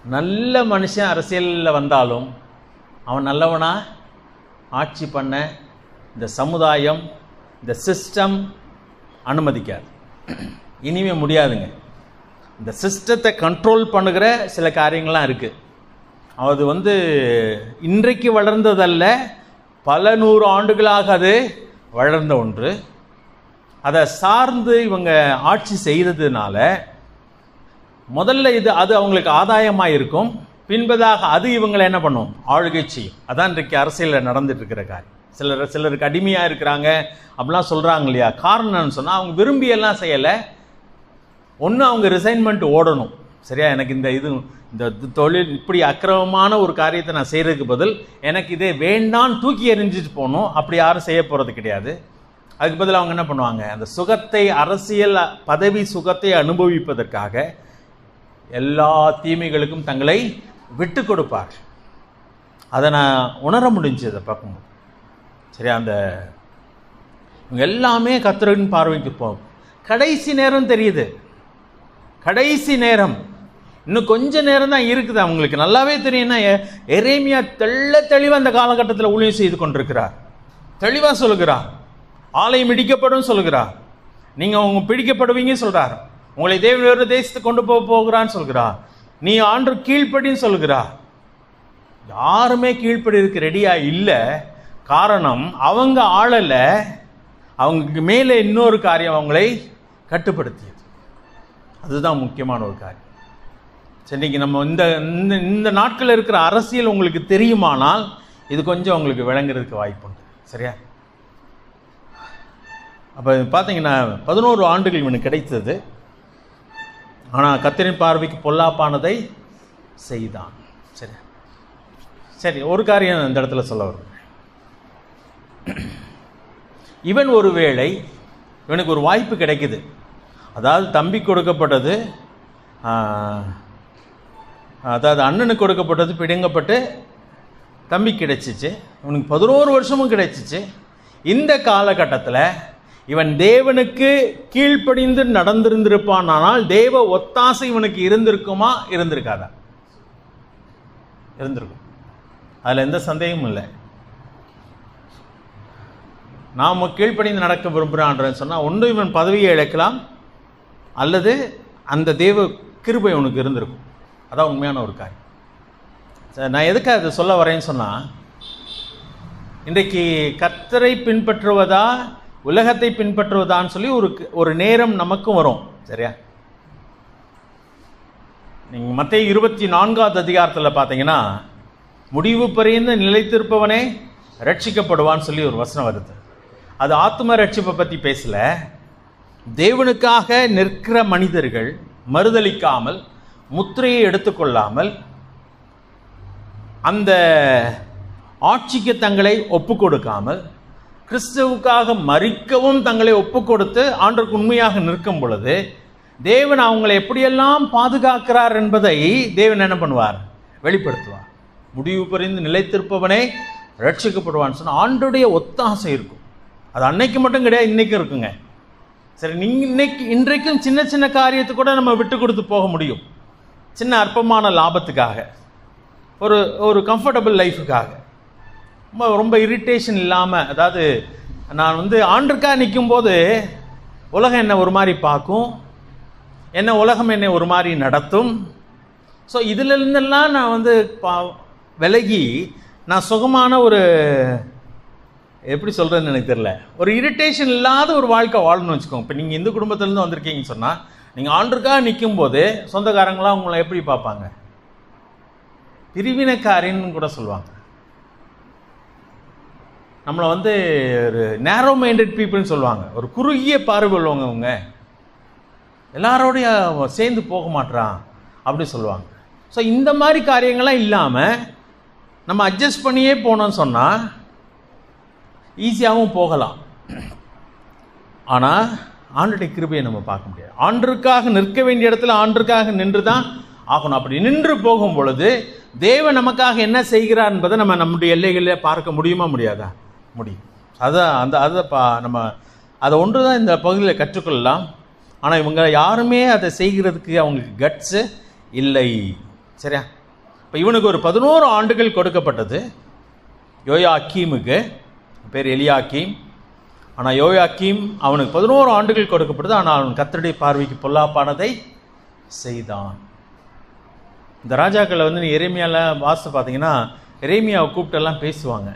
நல்ல மனுஷன் அரசியலில் வந்தாலும் அவன் நல்லவனா ஆட்சி பண்ண இந்த சமுதாயம் இந்த சிஸ்டம் அனுமதிக்காது இனிமே முடியாதுங்க இந்த சிஸ்டத்தை கண்ட்ரோல் பண்ணுகிற சில காரியங்கள்லாம் இருக்குது அது வந்து இன்றைக்கு வளர்ந்ததல்ல பல நூறு ஆண்டுகளாக அது வளர்ந்த ஒன்று அதை சார்ந்து இவங்க ஆட்சி செய்ததுனால முதல்ல இது அது அவங்களுக்கு ஆதாயமாக இருக்கும் பின்பதாக அது இவங்களை என்ன பண்ணும் ஆளுகை செய்யும் அதான் இன்றைக்கு அரசியலில் நடந்துட்டு இருக்கிற காரியம் சிலர் சிலருக்கு அடிமையாக இருக்கிறாங்க அப்படிலாம் சொல்கிறாங்க இல்லையா காரணம் என்னன்னு சொன்னால் அவங்க விரும்பி எல்லாம் செய்யலை ஒன்று அவங்க ரிசைன்மெண்ட் ஓடணும் சரியா எனக்கு இந்த இது இந்த தொழில் இப்படி அக்கிரமமான ஒரு காரியத்தை நான் செய்கிறதுக்கு பதில் எனக்கு இதே வேண்டான்னு தூக்கி எறிஞ்சிட்டு போகணும் அப்படி யாரும் செய்ய போகிறது கிடையாது அதுக்கு பதில் அவங்க என்ன பண்ணுவாங்க அந்த சுகத்தை அரசியல் பதவி சுகத்தை அனுபவிப்பதற்காக எல்லா தீமைகளுக்கும் தங்களை விட்டு கொடுப்பார் அதை நான் உணர முடிஞ்சு அதை பார்க்கும்போது சரி அந்த இவங்க எல்லாமே கத்திரின் பார்வைக்கு போகும் கடைசி நேரம் தெரியுது கடைசி நேரம் இன்னும் கொஞ்ச நேரம் தான் இருக்குது அவங்களுக்கு நல்லாவே தெரியும்னா எ- எரேமியா தெள்ள தெளிவாக அந்த காலகட்டத்தில் ஊழியம் செய்து கொண்டிருக்கிறார் தெளிவாக சொல்லுகிறார் ஆலயம் இடிக்கப்படும் சொல்லுகிறார் நீங்கள் அவங்க பிடிக்கப்படுவீங்க சொல்றார் உங்களை தேவன் வேறு தேசத்துக்கு கொண்டு போக போகிறான்னு சொல்கிறார் நீ ஆண்டு கீழ்ப்படின்னு சொல்கிறார் யாருமே கீழ்ப்படிறதுக்கு ரெடியா இல்லை காரணம் அவங்க ஆளலை அவங்களுக்கு மேலே இன்னொரு காரியம் அவங்களை கட்டுப்படுத்தியது அதுதான் முக்கியமான ஒரு காரியம் சரி இன்னைக்கு நம்ம இந்த இந்த இந்த நாட்களில் இருக்கிற அரசியல் உங்களுக்கு தெரியுமானால் இது கொஞ்சம் உங்களுக்கு விளங்குறதுக்கு வாய்ப்புண்டு சரியா அப்போ பார்த்தீங்கன்னா பதினோரு ஆண்டுகள் இவனுக்கு கிடைத்தது ஆனால் கத்திரின் பார்வைக்கு பொல்லாப்பானதை செய்தான் சரி சரி ஒரு காரியம் இந்த இடத்துல சொல்ல வரும் இவன் ஒருவேளை இவனுக்கு ஒரு வாய்ப்பு கிடைக்குது அதாவது தம்பி கொடுக்கப்பட்டது ஆஹ், அதாவது அண்ணனுக்கு கொடுக்கப்பட்டது பிடுங்கப்பட்டு தம்பி கிடைச்சிச்சு இவனுக்கு பதினோரு வருஷமும் கிடைச்சிச்சு இந்த காலகட்டத்தில் இவன் தேவனுக்கு கீழ்ப்படிந்து நடந்திருந்திருப்பானால் தேவ ஒத்தாசை இவனுக்கு இருந்திருக்குமா இருந்திருக்காதா இருந்திருக்கும் அதில் எந்த சந்தேகமும் இல்லை நாம் கீழ்ப்படிந்து நடக்க விரும்புகிறான்றன்னு சொன்னால் ஒன்று இவன் பதவியை இழக்கலாம் அல்லது அந்த தேவ கிருபை உனக்கு இருந்திருக்கும் அதான் உண்மையான ஒரு காரியம் சரி, நான் எதுக்காக அதை சொல்ல வரேன்னு சொன்னால் இன்றைக்கு கர்த்தரை பின்பற்றுவதா உலகத்தை பின்பற்றுவதான்னு சொல்லி ஒரு ஒரு நேரம் நமக்கும் வரும் சரியா நீங்கள் மத்திய இருபத்தி நான்காவது அதிகாரத்தில் பார்த்தீங்கன்னா முடிவு பரியந்த நிலைத்திருப்பவனே ரட்சிக்கப்படுவான்னு சொல்லி ஒரு வசனம் வருது அது ஆத்ம ரட்சிப்பை பற்றி பேசல தேவனுக்காக நிற்கிற மனிதர்கள் மறுதலிக்காமல் முத்திரையை எடுத்துக்கொள்ளாமல் அந்த ஆட்சிக்கு தங்களை ஒப்பு கொடுக்காமல் கிறிஸ்துவுக்காக மறிக்கவும் தங்களை ஒப்பு கொடுத்து ஆண்டருக்கு உண்மையாக நிற்கும் பொழுது தேவன் அவங்களை எப்படியெல்லாம் பாதுகாக்கிறார் என்பதை தேவன் என்ன பண்ணுவார் வெளிப்படுத்துவார் முடிவு புரிந்து நிலைத்திருப்பவனே ரட்சிக்கப்படுவான்னு சொன்னால் ஆண்டுடைய ஒத்தாசை இருக்கும் அது அன்னைக்கு மட்டும் கிடையாது இன்னைக்கும் இருக்குங்க சரி நீங்க இன்னைக்கு இன்றைக்கும் சின்ன சின்ன காரியத்தை கூட நம்ம விட்டு கொடுத்து போக முடியும் சின்ன அற்பமான லாபத்துக்காக ஒரு ஒரு கம்ஃபர்டபுள் லைஃபுக்காக ரொம்ப ரொம்ப இரிட்டேஷன் இல்லாமல் அதாவது நான் வந்து ஆண்டுக்கா நிற்கும்போது உலகம் என்னை ஒரு மாதிரி பார்க்கும் என்ன உலகம் என்னை ஒரு மாதிரி நடத்தும் ஸோ இதிலிருந்தெல்லாம் நான் வந்து பா விலகி நான் சுகமான ஒரு எப்படி சொல்கிறேன்னு எனக்கு தெரியல ஒரு இரிட்டேஷன் இல்லாத ஒரு வாழ்க்கை வாழணும்னு வச்சுக்கோங்க இப்போ நீங்கள் இந்து குடும்பத்திலேருந்து வந்திருக்கீங்கன்னு சொன்னால் நீங்கள் ஆண்டுக்காக நிற்கும் போது சொந்தக்காரங்களாம் உங்களை எப்படி பார்ப்பாங்க பிரிவினைக்காரின்னு கூட சொல்லுவாங்க நம்மளை வந்து ஒரு நேரோ மைண்டட் பீப்புள்னு சொல்லுவாங்க ஒரு குறுகிய பார்வை உள்ளவங்க அவங்க எல்லாரோடைய அவன் சேர்ந்து போக மாட்றான் அப்படி சொல்லுவாங்க ஸோ இந்த மாதிரி காரியங்கள்லாம் இல்லாமல் நம்ம அட்ஜஸ்ட் பண்ணியே போனோம்னு சொன்னால் ஈஸியாகவும் போகலாம் ஆனால் ஆண்டுடைய கிருபையை நம்ம பார்க்க முடியாது ஆண்டிற்காக நிற்க வேண்டிய இடத்துல ஆண்டிற்காக நின்று தான் ஆகணும் அப்படி நின்று போகும் பொழுது தேவன் நமக்காக என்ன செய்கிறார் என்பதை நம்ம நம்முடைய எல்லைகளில் பார்க்க முடியுமா முடியாதா முடியும் அதான் அந்த அதை பா நம்ம அதை ஒன்று தான் இந்த பகுதியில் கற்றுக்கொள்ளலாம் ஆனால் இவங்க யாருமே அதை செய்கிறதுக்கு அவங்களுக்கு கட்ஸு இல்லை சரியா இப்போ இவனுக்கு ஒரு பதினோரு ஆண்டுகள் கொடுக்கப்பட்டது யோயாக்கீமுக்கு பேர் எலியாக்கீம் ஆனால் யோயாக்கீம் அவனுக்கு பதினோரு ஆண்டுகள் கொடுக்கப்பட்டது ஆனால் அவன் கத்தருடைய பார்வைக்கு பொல்லாப்பானதை செய்தான் இந்த ராஜாக்களை வந்து நீ எரேமியால வாசித்து பார்த்தீங்கன்னா எரேமியாவை கூப்பிட்டெல்லாம் பேசுவாங்க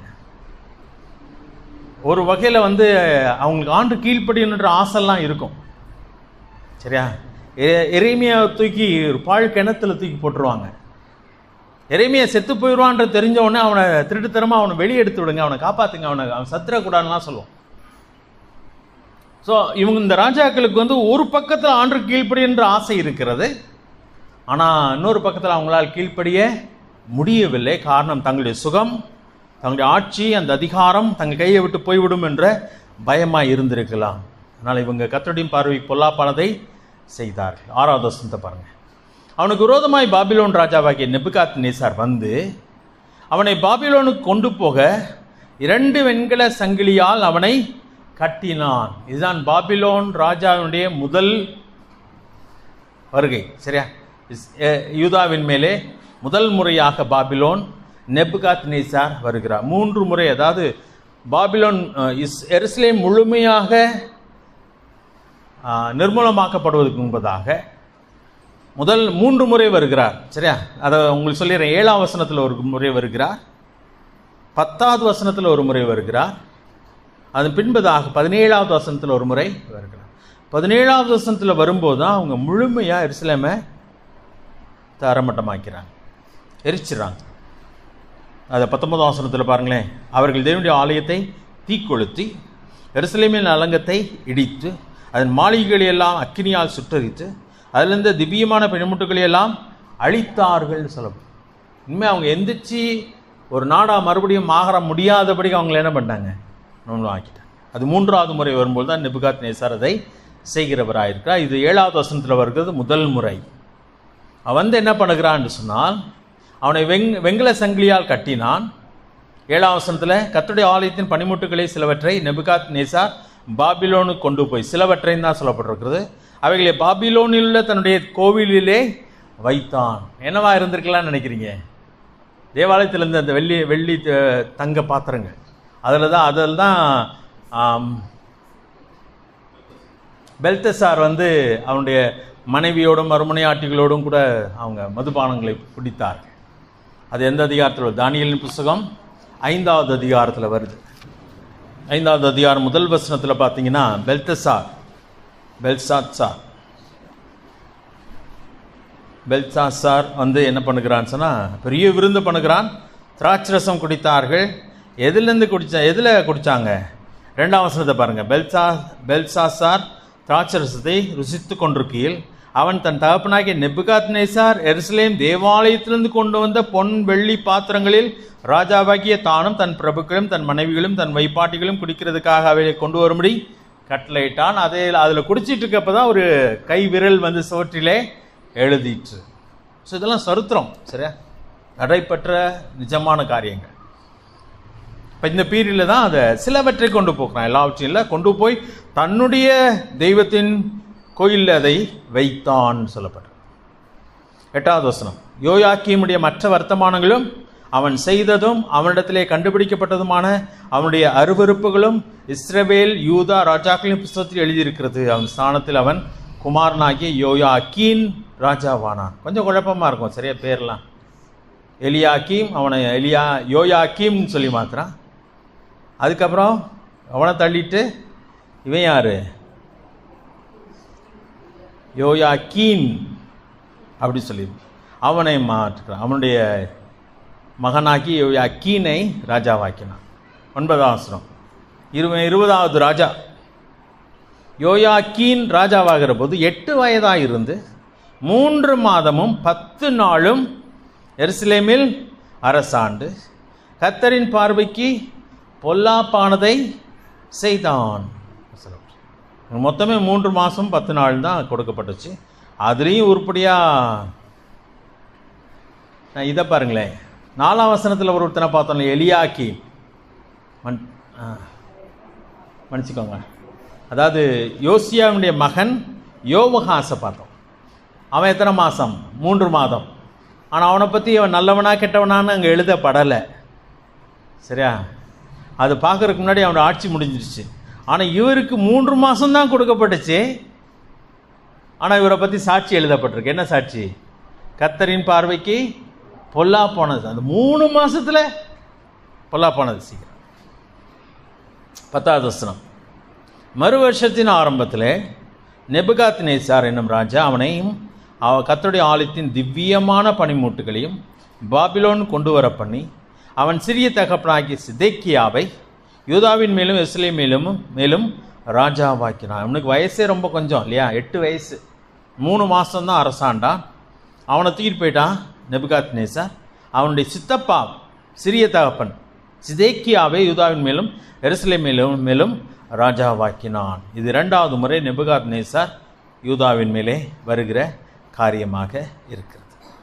ஒரு வகையில் வந்து அவங்களுக்கு ஆண்டு கீழ்ப்படின்ற ஆசைலாம் இருக்கும் சரியா எ- எரேமியாவை தூக்கி ஒரு பாழ் கிணத்துல தூக்கி போட்டுருவாங்க எரேமியா செத்து போயிடுவான்ற தெரிஞ்ச உடனே அவனை திருட்டுத்தனமா அவனை வெளியே எடுத்து விடுங்க அவனை காப்பாத்துங்க அவனை அவன் சத்துறக்கூடாதுலாம் சொல்லுவோம் ஸோ இவங்க இந்த ராஜாக்களுக்கு வந்து ஒரு பக்கத்தில் ஆண்டு கீழ்ப்படின்ற ஆசை இருக்கிறது ஆனால் இன்னொரு பக்கத்தில் அவங்களால் கீழ்ப்படிய முடியவில்லை காரணம் தங்களுடைய சுகம் தங்களுடைய ஆட்சி அந்த அதிகாரம் தங்கள் கையை விட்டு போய்விடும் என்ற பயமாக இருந்திருக்கலாம் அதனால் இவங்க கத்தருடையும் பார்வை பொல்லாப்பானதை செய்தார்கள் ஆறாவது வசனத்தை பாருங்க அவனுக்கு விரோதமாய் பாபிலோன் ராஜாவாகிய நெபுகாத் நேசார் வந்து அவனை பாபிலோனுக்கு கொண்டு போக இரண்டு வெண்கல சங்கிலியால் அவனை கட்டினான் இதுதான் பாபிலோன் ராஜாவினுடைய முதல் வருகை சரியா இஸ்- எ- யூதாவின் மேலே முதல் முறையாக பாபிலோன் நெபுகாத் நேசார் வருகிறார் மூன்று முறை அதாவது பாபிலோன் அஹ், இஸ் எருசலேம் முழுமையாக ஆஹ், நிர்மூலமாக்கப்படுவதற்கு முன்பதாக முதல் மூன்று முறை வருகிறார் சரியா அதை உங்களுக்கு சொல்லிடுறேன் ஏழாம் வசனத்தில் ஒரு முறை வருகிறார் பத்தாவது வசனத்தில் ஒரு முறை வருகிறார் அதன் பின்பதாக பதினேழாவது வசனத்தில் ஒரு முறை வருகிறார் பதினேழாவது வசனத்தில் வரும்போது தான் அவங்க முழுமையாக எருசலேமை தரமட்டமாக்கிறாங்க எரிச்சிடுறாங்க அதை பத்தொன்பதாம் வசனத்தில் பாருங்களேன் அவர்கள் தேவனுடைய ஆலயத்தை தீக்கொளுத்தி எருசலேமின் அலங்கத்தை இடித்து அதன் மாளிகைகளை எல்லாம் அக்கினியால் சுட்டரித்து அதிலிருந்த திவ்யமான பெண்முட்டுகளை எல்லாம் அழித்தார்கள் சொல்லப்படும் இனிமேல் அவங்க எந்திரிச்சு ஒரு நாடா மறுபடியும் ஆகற முடியாதபடி அவங்களை என்ன பண்ணாங்க நோன்பு ஆக்கிட்டாங்க அது மூன்றாவது முறை வரும்போது தான் நெபுகாத் நேசார் அதை செய்கிறவராயிருக்கிறார் இது ஏழாவது வசனத்தில் வருகிறது முதல் முறை அவன் வந்து என்ன பண்ணுகிறான்னு சொன்னால் அவனை வெங் வெங்கல சங்கிலியால் கட்டினான் ஏழாம் வசனத்தில் கர்த்தருடைய ஆலயத்தின் பனிமுட்டுகளை சிலவற்றை நெபுகாத் நேசார் பாபிலோனுக்கு கொண்டு போய் சிலவற்றைன்னு தான் சொல்லப்பட்டிருக்கிறது அவைகளை பாபிலோனில் உள்ள தன்னுடைய கோவிலிலே வைத்தான் என்னவா இருந்திருக்கலாம்னு நினைக்கிறீங்க தேவாலயத்தில் இருந்த அந்த வெள்ளி வெள்ளி த- தங்க பாத்திரங்கள் அதில் தான் அதில் தான் ஆம், பெல்தசார் வந்து அவனுடைய மனைவியோடும் மறுமனையாட்டிகளோடும் கூட அவங்க மதுபானங்களை குடித்தார்கள் அது எந்த அதிகாரத்தில் வருது தானியலின் புஸ்தகம் ஐந்தாவது அதிகாரத்தில் வருது ஐந்தாவது அதிகாரம் முதல் வசனத்தில் பார்த்தீங்கன்னா பெல்தசார் பெல்சாத் சார் பெல்சாசார் வந்து என்ன பண்ணுகிறான்னு சொன்னால் பெரிய விருந்து பண்ணுகிறான் திராட்சரசம் குடித்தார்கள் எதுலேருந்து குடிச்சா எதில் குடித்தாங்க ரெண்டாம் வசனத்தை பாருங்கள் பெல்சா பெல்சாசார் திராட்சரசத்தை ருசித்து கொண்டிருக்கையில் அவன் தன் தகப்பனாகிய நெபுகாத் நேசார் எருசலேம் தேவாலயத்திலிருந்து கொண்டு வந்த பொன் வெள்ளி பாத்திரங்களில் ராஜாவாகிய தானும் தன் பிரபுக்களும் தன் மனைவிகளும் தன் வைப்பாட்டிகளும் குடிக்கிறதுக்காக அவைகளை கொண்டு வரும்படி கட்டளையிட்டான் அதே அதில் குடிச்சிட்டு இருக்கப்ப தான் ஒரு கை விரல் வந்து சுவற்றிலே எழுதிற்று ஸோ இதெல்லாம் சரித்திரம் சரியா நடைபெற்ற நிஜமான காரியங்கள் இப்போ இந்த பீரியடில் தான் அதை சிலவற்றை கொண்டு போகிறான் எல்லாவற்றையும் இல்லை கொண்டு போய் தன்னுடைய தெய்வத்தின் கோயிலில் அதை வைத்தான் சொல்லப்பட்டது எட்டாவது வசனம் யோயாக்கியமுடைய மற்ற வர்த்தமானங்களும் அவன் செய்ததும் அவனிடத்திலே கண்டுபிடிக்கப்பட்டதுமான அவனுடைய அருவருப்புகளும் இஸ்ரவேல் யூதா ராஜாக்களின் புஸ்தகத்தில் எழுதியிருக்கிறது அவன் ஸ்தானத்தில் அவன் குமாரனாகிய யோயாக்கீன் ராஜாவானான் கொஞ்சம் குழப்பமா இருக்கும் சரியா பேர்லாம் எலியாக்கீம் அவனை எலியா யோயாக்கீம்னு சொல்லி மாத்துறான் அதுக்கப்புறம் அவனை தள்ளிட்டு இவன் யாரு யோயாக்கீன் அப்படி சொல்லி அவனை மாற்றுக்கிறான் அவனுடைய மகனாக்கி யோயாக்கீனை ராஜாவாக்கினான் ஒன்பதாம் வசனம் இருவ இருபதாவது ராஜா யோயாக்கீன் ராஜாவாகிற போது எட்டு வயதாக இருந்து மூன்று மாதமும் பத்து நாளும் எருசலேமில் அரசாண்டு கத்தரின் பார்வைக்கு பொல்லாப்பானதை செய்தான் மொத்தமே மூன்று மாதம் பத்து நாள் தான் கொடுக்கப்பட்டுச்சு அதுலேயும் உருப்படியாக நான் இதை பாருங்களேன் நாலாம் வசனத்தில் ஒரு ஒருத்தனை பார்த்தோம்ல எலியாக்கி மன் ஆ, மன்னிச்சுக்கோங்க அதாவது யோசியாவுடைய மகன் யோவகாசை பார்த்தோம் அவன் எத்தனை மாதம் மூன்று மாதம் ஆனால் அவனை பற்றி அவன் நல்லவனா கெட்டவனான்னு அங்கே எழுதப்படலை சரியா அது பார்க்கறதுக்கு முன்னாடி அவனோட ஆட்சி முடிஞ்சிருச்சு ஆனால் இவருக்கு மூன்று மாதம்தான் கொடுக்கப்பட்டுச்சு ஆனால் இவரை பற்றி சாட்சி எழுதப்பட்டிருக்கு என்ன சாட்சி கத்தரின் பார்வைக்கு பொல்லா போனது அந்த மூணு மாசத்துல பொல்லா போனது சீக்கிரம் பத்தாவது வசனம் மறு வருஷத்தின் ஆரம்பத்தில் நெபுகாத் நேசார் என்னும் ராஜா அவனையும் அவ கத்தருடைய ஆலயத்தின் திவ்யமான பனிமூட்டுகளையும் பாபிலோன் கொண்டு வர பண்ணி அவன் சிறிய தகப்பனாகிய சிதேக்கியாவை யூதாவின் மேலும் எஸ்லே மேலும் மேலும் ராஜாவாக்கினான் அவனுக்கு வயசே ரொம்ப கொஞ்சம் இல்லையா எட்டு வயசு மூணு மாதம்தான் அரசாண்டான் அவனை தூக்கிட்டு போயிட்டான் நெபுகாத் நேசார் அவனுடைய சித்தப்பா சிறிய தகப்பன் சிதேக்கியாவை யூதாவின் மேலும் எருசலே மேலும் மேலும் ராஜாவாக்கினான் இது இரண்டாவது முறை நெபுகாத் நேசார் யூதாவின் மேலே வருகிற காரியமாக இருக்கிறது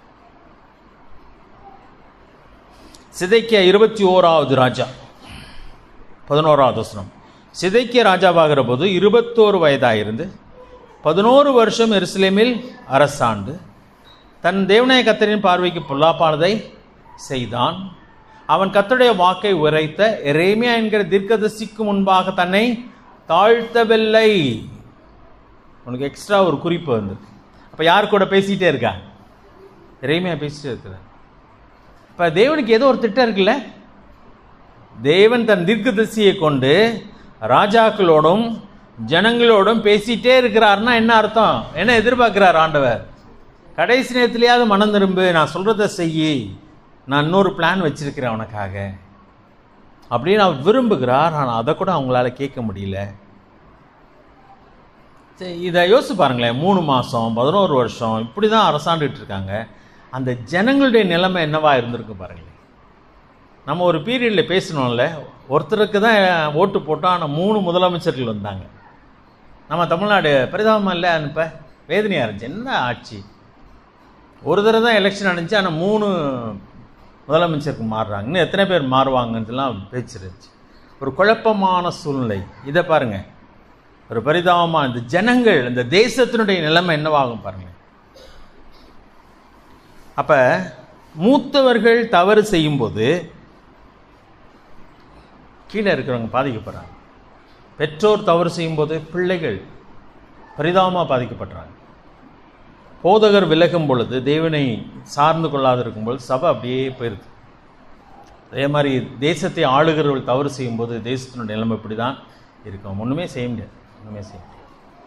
சிதைக்கிய இருபத்தி ஓராவது ராஜா பதினோராவது வசனம் சிதைக்கிய ராஜாவாகிற போது இருபத்தோரு வயதாயிருந்து பதினோரு வருஷம் எருசலேமில் அரசாண்டு தன் தேவனாய கத்தரின் பார்வைக்கு பொல்லாப்பானதை செய்தான் அவன் கத்தருடைய வாக்கை உரைத்த எரேமியா என்கிற தீர்க்கதரிசிக்கு முன்பாக தன்னை தாழ்த்தவில்லை உனக்கு எக்ஸ்ட்ரா ஒரு குறிப்பு வந்து அப்போ யார் கூட பேசிகிட்டே இருக்கா எரேமியா பேசிட்டே இருக்கிறார் இப்போ தேவனுக்கு ஏதோ ஒரு திட்டம் இருக்குல்ல தேவன் தன் தீர்க்கதரிசியை கொண்டு ராஜாக்களோடும் ஜனங்களோடும் பேசிட்டே இருக்கிறார்னா என்ன அர்த்தம் என்ன எதிர்பார்க்கிறார் ஆண்டவர் கடைசி நேரத்திலேயாவது மனம் திரும்பு நான் சொல்கிறத செய்யி நான் இன்னொரு பிளான் வச்சிருக்கிறேன் உனக்காக அப்படின்னு அவர் விரும்புகிறார் ஆனால் அதை கூட அவங்களால கேட்க முடியல சரி, இதை யோசிச்சு பாருங்களேன் மூணு மாதம் பதினோரு வருஷம் இப்படி தான் அரசாண்டுட்டு இருக்காங்க அந்த ஜனங்களுடைய நிலைமை என்னவா இருந்திருக்கு பாருங்களேன் நம்ம ஒரு பீரியடில் பேசணும்ல ஒருத்தருக்கு தான் ஓட்டு போட்டோம் ஆனால் மூணு முதலமைச்சர்கள் வந்தாங்க நம்ம தமிழ்நாடு பரிதாபமாக இல்லை அனுப்ப வேதனையாக இருந்துச்சு என்ன ஆட்சி ஒரு தடவை தான் எலெக்ஷன் நடந்துச்சு ஆனால் மூணு முதலமைச்சருக்கு மாறுறாங்க இன்னும் எத்தனை பேர் மாறுவாங்கன்றலாம் பேச்சு இருந்துச்சு ஒரு குழப்பமான சூழ்நிலை இதை பாருங்க ஒரு பரிதாபமாக இந்த ஜனங்கள் இந்த தேசத்தினுடைய நிலைமை என்னவாகும் பாருங்க அப்ப மூத்தவர்கள் தவறு செய்யும்போது கீழே இருக்கிறவங்க பாதிக்கப்படுறாங்க பெற்றோர் தவறு செய்யும்போது பிள்ளைகள் பரிதாபமாக பாதிக்கப்படுறாங்க போதகர் விலகும் பொழுது தேவனை சார்ந்து கொள்ளாது இருக்கும்போது சபை அப்படியே போயிருது அதே மாதிரி தேசத்தை ஆளுகிறவர்கள் தவறு செய்யும்போது தேசத்தினுடைய நிலைமை இப்படி தான் இருக்கும் ஒன்றுமே செய்ய முடியாது ஒன்றுமே செய்ய முடியாது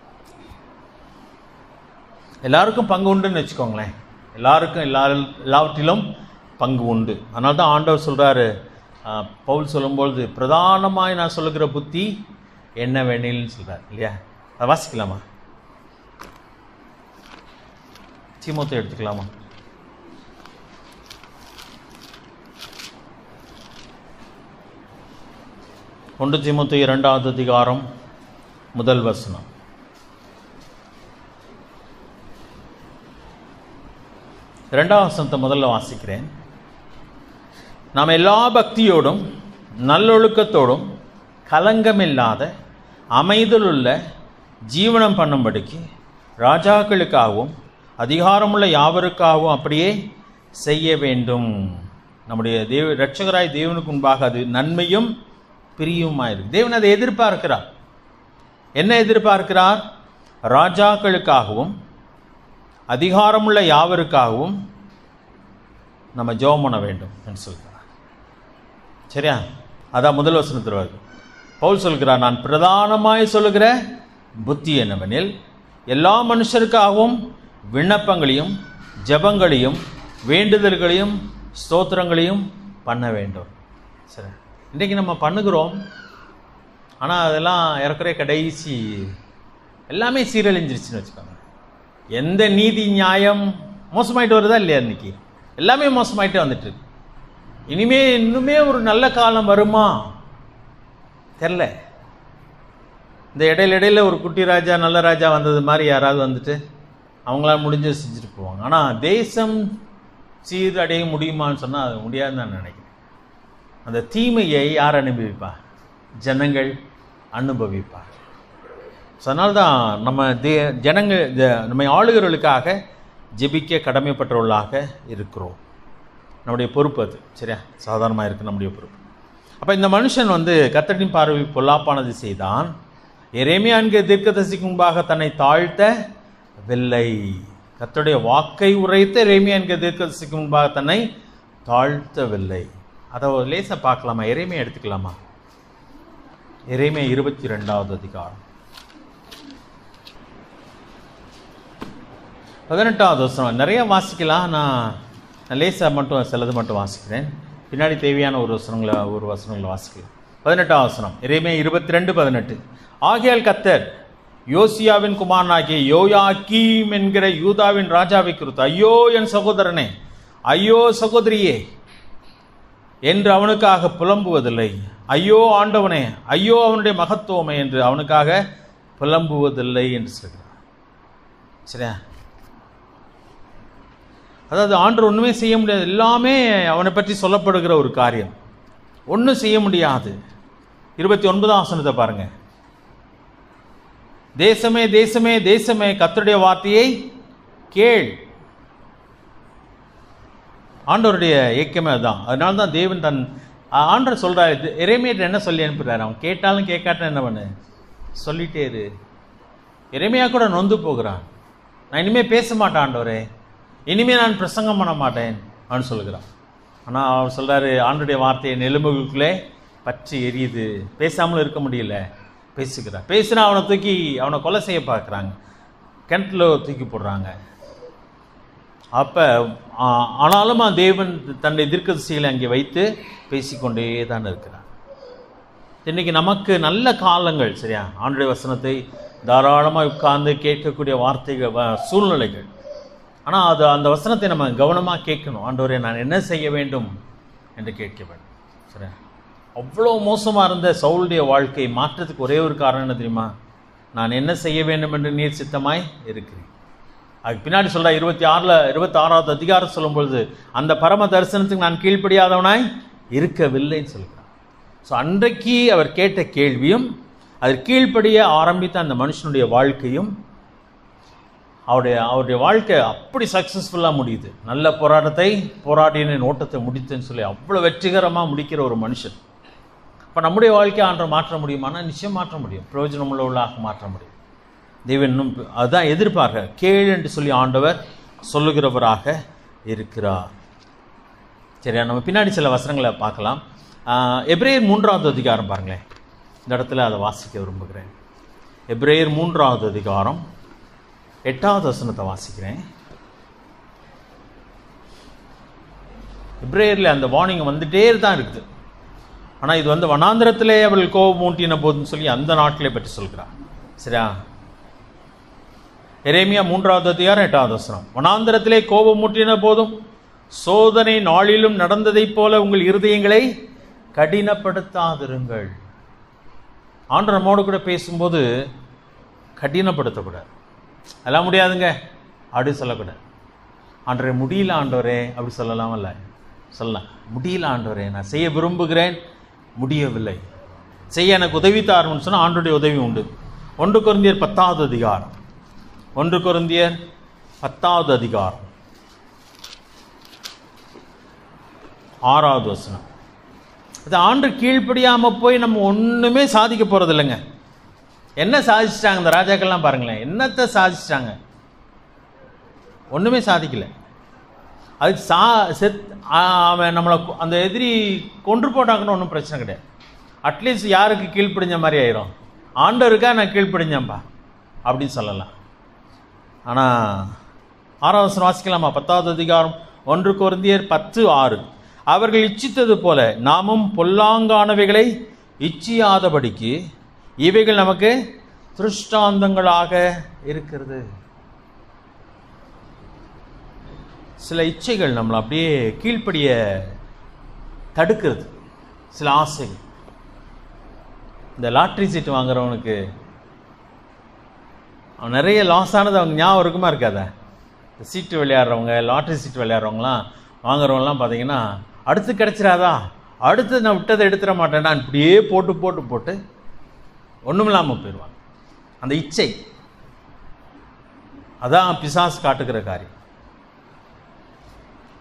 எல்லாருக்கும் பங்கு உண்டுன்னு வச்சுக்கோங்களேன் எல்லாருக்கும் எல்லா எல்லாவற்றிலும் பங்கு உண்டு அதனால தான் ஆண்டவர் சொல்கிறாரு பவுல் சொல்லும்பொழுது பிரதானமாய் நான் சொல்லுகிற புத்தி என்ன வேணில்னு சொல்கிறார் இல்லையா அதை வாசிக்கலாமா தீமோத்தை எடுத்துக்கலாமா ஒன்று தீமோத்து இரண்டாவது அதிகாரம் முதல் வசனம் இரண்டாம் வசனத்தை முதல்ல வாசிக்கிறேன் நாம் எல்லா பக்தியோடும் நல்லொழுக்கத்தோடும் கலங்கமில்லாத அமைதலுள்ள ஜீவனம் பண்ணும்படிக்கு ராஜாக்களுக்காகவும் அதிகாரமுள்ள யாவருக்காகவும் அப்படியே செய்ய வேண்டும் நம்முடைய தேவ இரட்சகராய் தேவனுக்கு முன்பாக அது நன்மையும் பிரியுமாயிருக்கு தேவன் அதை எதிர்பார்க்கிறார் என்ன எதிர்பார்க்கிறார் ராஜாக்களுக்காகவும் அதிகாரமுள்ள யாவருக்காகவும் நம்ம ஜெபம் பண்ண வேண்டும் என்று சொல்கிறார் சரியா அதான் முதல் வசனத்தில் வருது பவுல் சொல்கிறார் நான் பிரதானமாய் சொல்லுகிற புத்தி என்னவெனில் எல்லா மனுஷருக்காகவும் விண்ணப்பங்களையும் ஜெபங்களையும் வேண்டுதல்களையும் ஸ்தோத்திரங்களையும் பண்ண வேண்டும் சரி இன்றைக்கி நம்ம பண்ணுகிறோம் ஆனால் அதெல்லாம் இறக்குற கடைசி எல்லாமே சீரழிஞ்சிருச்சுன்னு வச்சுக்கோங்க எந்த நீதி நியாயம் மோசமாயிட்டு வருதா இல்லையா இன்னைக்கு எல்லாமே மோசமாயிட்டே வந்துட்டு இருக்கு இனிமே இன்னுமே ஒரு நல்ல காலம் வருமா தெரில இந்த இடையில இடையில ஒரு குட்டி ராஜா நல்ல ராஜா வந்தது மாதிரி யாராவது வந்துட்டு அவங்களால முடிஞ்ச செஞ்சுட்டு போவாங்க ஆனால் தேசம் சீரடைய முடியுமான்னு சொன்னால் அது முடியாதுன்னு நான் நினைக்கிறேன் அந்த தீமையை யார் அனுபவிப்பா ஜனங்கள் அனுபவிப்பார் ஸோ அதனால தான் நம்ம தே ஜனங்கள் இந்த நம்ம ஆளுகிறவர்களுக்காக ஜெபிக்க கடமைப்பட்டவர்களாக இருக்கிறோம் நம்முடைய பொறுப்பு அது சரியா சாதாரணமாக இருக்குது நம்முடைய பொறுப்பு அப்போ இந்த மனுஷன் வந்து கத்தரின் பார்வை பொல்லாப்பானது செய்தான் எரேமியா என்கிற தீர்க்கதரிசிக்கு முன்பாக தன்னை தாழ்த்த வில்லை கர்த்தருடைய வாக்கை உரைத்த எரேமியா என்கிற தீர்க்கதரிசிக்கு முன்பாக தன்னை தாழ்த்தவில்லை அதை ஒரு லேசாக பார்க்கலாமா எரேமியா எடுத்துக்கலாமா எரேமியா இருபத்தி ரெண்டாவது அதிகாரம் பதினெட்டாவது வசனம் நிறைய வாசிக்கலாம் நான் நான் லேசாக மட்டும் சிலது மட்டும் வாசிக்கிறேன் பின்னாடி தேவையான ஒரு வசனங்களை ஒரு வசனங்களை வாசிக்கிறேன் பதினெட்டாம் வசனம் இறைமே இருபத்தி ரெண்டு பதினெட்டு ஆகியால் கத்தர் யோசியாவின் குமாரனாகிய யோயாக்கீம் என்கிற யூதாவின் ராஜாவை குறித்து ஐயோ என் சகோதரனே ஐயோ சகோதரியே என்று அவனுக்காக புலம்புவதில்லை ஐயோ ஆண்டவனே ஐயோ அவனுடைய மகத்துவமே என்று அவனுக்காக புலம்புவதில்லை என்று சொல்கிறார் சரியா அதாவது ஆண்டவர் ஒன்றுமே செய்ய முடியாது எல்லாமே அவனை பற்றி சொல்லப்படுகிற ஒரு காரியம் ஒன்றும் செய்ய முடியாது இருபத்தி ஒன்பதாம் வசனத்தை பாருங்க தேசமே தேசமே தேசமே கர்த்தருடைய வார்த்தையை கேள் ஆண்டவருடைய ஏக்கமே அதுதான் அதனால தான் தேவன் தன் ஆண்டவர் சொல்கிறாரு இறைமையிட்ட என்ன சொல்லி அனுப்புகிறாரு அவன் கேட்டாலும் கேட்காட்டும் என்ன பண்ணு சொல்லிட்டே இரு இறைமையா கூட நொந்து போகிறான் நான் இனிமேல் பேச மாட்டேன் ஆண்டவரே இனிமேல் நான் பிரசங்கம் பண்ண மாட்டேன் அவன் சொல்லுகிறான் ஆனால் அவர் சொல்கிறாரு ஆண்டுடைய வார்த்தையை நெலும்புகளுக்குள்ளே பற்றி எரியுது பேசாமல் இருக்க முடியல பேசுகிறார் பேசினா அவனை தூக்கி அவனை கொலை செய்ய பார்க்குறாங்க கிணத்துல தூக்கி போடுறாங்க அப்போ ஆனாலும் அந்த தேவன் தன்னுடைய தீர்க்கதரிசிகளை அங்கே வைத்து பேசிக்கொண்டே தான் இருக்கிறார் இன்னைக்கு நமக்கு நல்ல காலங்கள் சரியா ஆண்டுடைய வசனத்தை தாராளமாக உட்கார்ந்து கேட்கக்கூடிய வார்த்தைகள் வ- சூழ்நிலைகள் ஆனால் அது அந்த வசனத்தை நம்ம கவனமாக கேட்கணும் ஆண்டவரே நான் என்ன செய்ய வேண்டும் என்று கேட்க வேண்டும் சரியா அவ்வளோ மோசமாக இருந்த சவுளுடைய வாழ்க்கை மாற்றத்துக்கு ஒரே ஒரு காரணம் என்ன தெரியுமா நான் என்ன செய்ய வேண்டும் என்று நீர் சித்தமாய் இருக்கிறேன் அதுக்கு பின்னாடி சொல்ற இருபத்தி ஆறில் இருபத்தி ஆறாவது அதிகாரம் சொல்லும் பொழுது அந்த பரம தரிசனத்துக்கு நான் கீழ்ப்படியாதவனாய் இருக்கவில்லைன்னு சொல்கிறார் ஸோ அன்றைக்கு அவர் கேட்ட கேள்வியும் அதற்கு கீழ்ப்படிய ஆரம்பித்த அந்த மனுஷனுடைய வாழ்க்கையும் அவருடைய அவருடைய வாழ்க்கை அப்படி சக்ஸஸ்ஃபுல்லாக முடியுது நல்ல போராட்டத்தை போராடின ஓட்டத்தை முடித்தேன்னு சொல்லி அவ்வளோ வெற்றிகரமாக முடிக்கிற ஒரு மனுஷன் இப்போ நம்முடைய வாழ்க்கையை ஆண்டை மாற்ற முடியுமானா நிச்சயம் மாற்ற முடியும் பிரயோஜனமுள்ள உள்ளாக மாற்ற முடியும் தேவன் இன்னும் அதுதான் எதிர்ப்பார்கள் கேள் என்று சொல்லி ஆண்டவர் சொல்லுகிறவராக இருக்கிறார் சரியா நம்ம பின்னாடி சில வசனங்களை பார்க்கலாம் ஆஹ், எபிரேயர் மூன்றாவது அதிகாரம் பாருங்களேன் இந்த இடத்துல அதை வாசிக்க விரும்புகிறேன் எபிரேயர் மூன்றாவது அதிகாரம் எட்டாவது வசனத்தை வாசிக்கிறேன் எப்ரேயரில் அந்த வார்னிங் வந்துட்டே தான் இருக்குது ஆனால் இது வந்து வனாந்திரத்திலே அவள் கோபம் மூட்டின போதுன்னு சொல்லி அந்த நாட்டிலே பற்றி சொல்கிறார் சரியா எரேமியா மூன்றாவது அதிகாரம் எட்டாவது வசனம் வனாந்திரத்திலே கோபம் மூட்டின போதும் சோதனை நாளிலும் நடந்ததைப் போல உங்கள் இருதயங்களை கடினப்படுத்தாதிருங்கள் ஆண்டு நம்மோடு கூட பேசும்போது கடினப்படுத்தக்கூடாது அதெல்லாம் முடியாதுங்க அப்படி சொல்லக்கூடாது ஆண்டவரே முடியல ஆண்டவரே அப்படி சொல்லலாமல்ல சொல்லலாம் முடியல ஆண்டவரே நான் செய்ய விரும்புகிறேன் முடியவில்லை செய்ய எனக்கு உதவி தாருன்னு சொன்னால் ஆண்டுடைய உதவி உண்டு ஒன்று குருந்தியர் பத்தாவது அதிகாரம் ஒன்று குருந்தியர் பத்தாவது அதிகாரம் ஆறாவது வசனம் அது ஆண்டு கீழ்ப்படியாமல் போய் நம்ம ஒன்றுமே சாதிக்க போகிறது இல்லைங்க என்ன சாதிச்சிட்டாங்க இந்த ராஜாக்கள்லாம் பாருங்களேன் என்னத்தை சாதிச்சிட்டாங்க ஒன்றுமே சாதிக்கல அது சா செத் ஆ, அவன் நம்மளை கொ- அந்த எதிரி கொன்று போட்டாங்கன்னு ஒன்றும் பிரச்சனை கிடையாது அட்லீஸ்ட் யாருக்கு கீழ்ப்படிஞ்ச மாதிரி ஆயிரும் ஆண்டவருக்கா நான் கீழ்ப்படிஞ்சேன்ப்பா அப்படின்னு சொல்லலாம் ஆனால் ஆறாவது வசனம் வாசிக்கலாமா பத்தாவது அதிகாரம் ஒன்று குருந்தியர் பத்து ஆறு அவர்கள் இச்சித்தது போல நாமும் பொல்லாங்கானவைகளை இச்சியாதபடிக்கு இவைகள் நமக்கு திருஷ்டாந்தங்களாக இருக்கிறது சில இச்சைகள் நம்மளை அப்படியே கீழ்ப்படிய தடுக்கிறது சில ஆசைகள் இந்த லாட்ரி சீட்டு வாங்குறவனுக்கு அவன் நிறைய லாஸ் ஆனது அவங்க ஞாபகம் இருக்குமா இருக்காதா இந்த சீட்டு விளையாடுறவங்க லாட்ரி சீட்டு விளையாடுறவங்களாம் வாங்குறவங்கலாம் பார்த்தீங்கன்னா அடுத்து கிடைச்சிராதா அடுத்து நான் விட்டதை எடுத்துட மாட்டேன்டா இப்படியே போட்டு போட்டு போட்டு ஒன்றுமில்லாமல் போயிடுவாங்க அந்த இச்சை அதான் பிசாசு காட்டுகிற காரியம்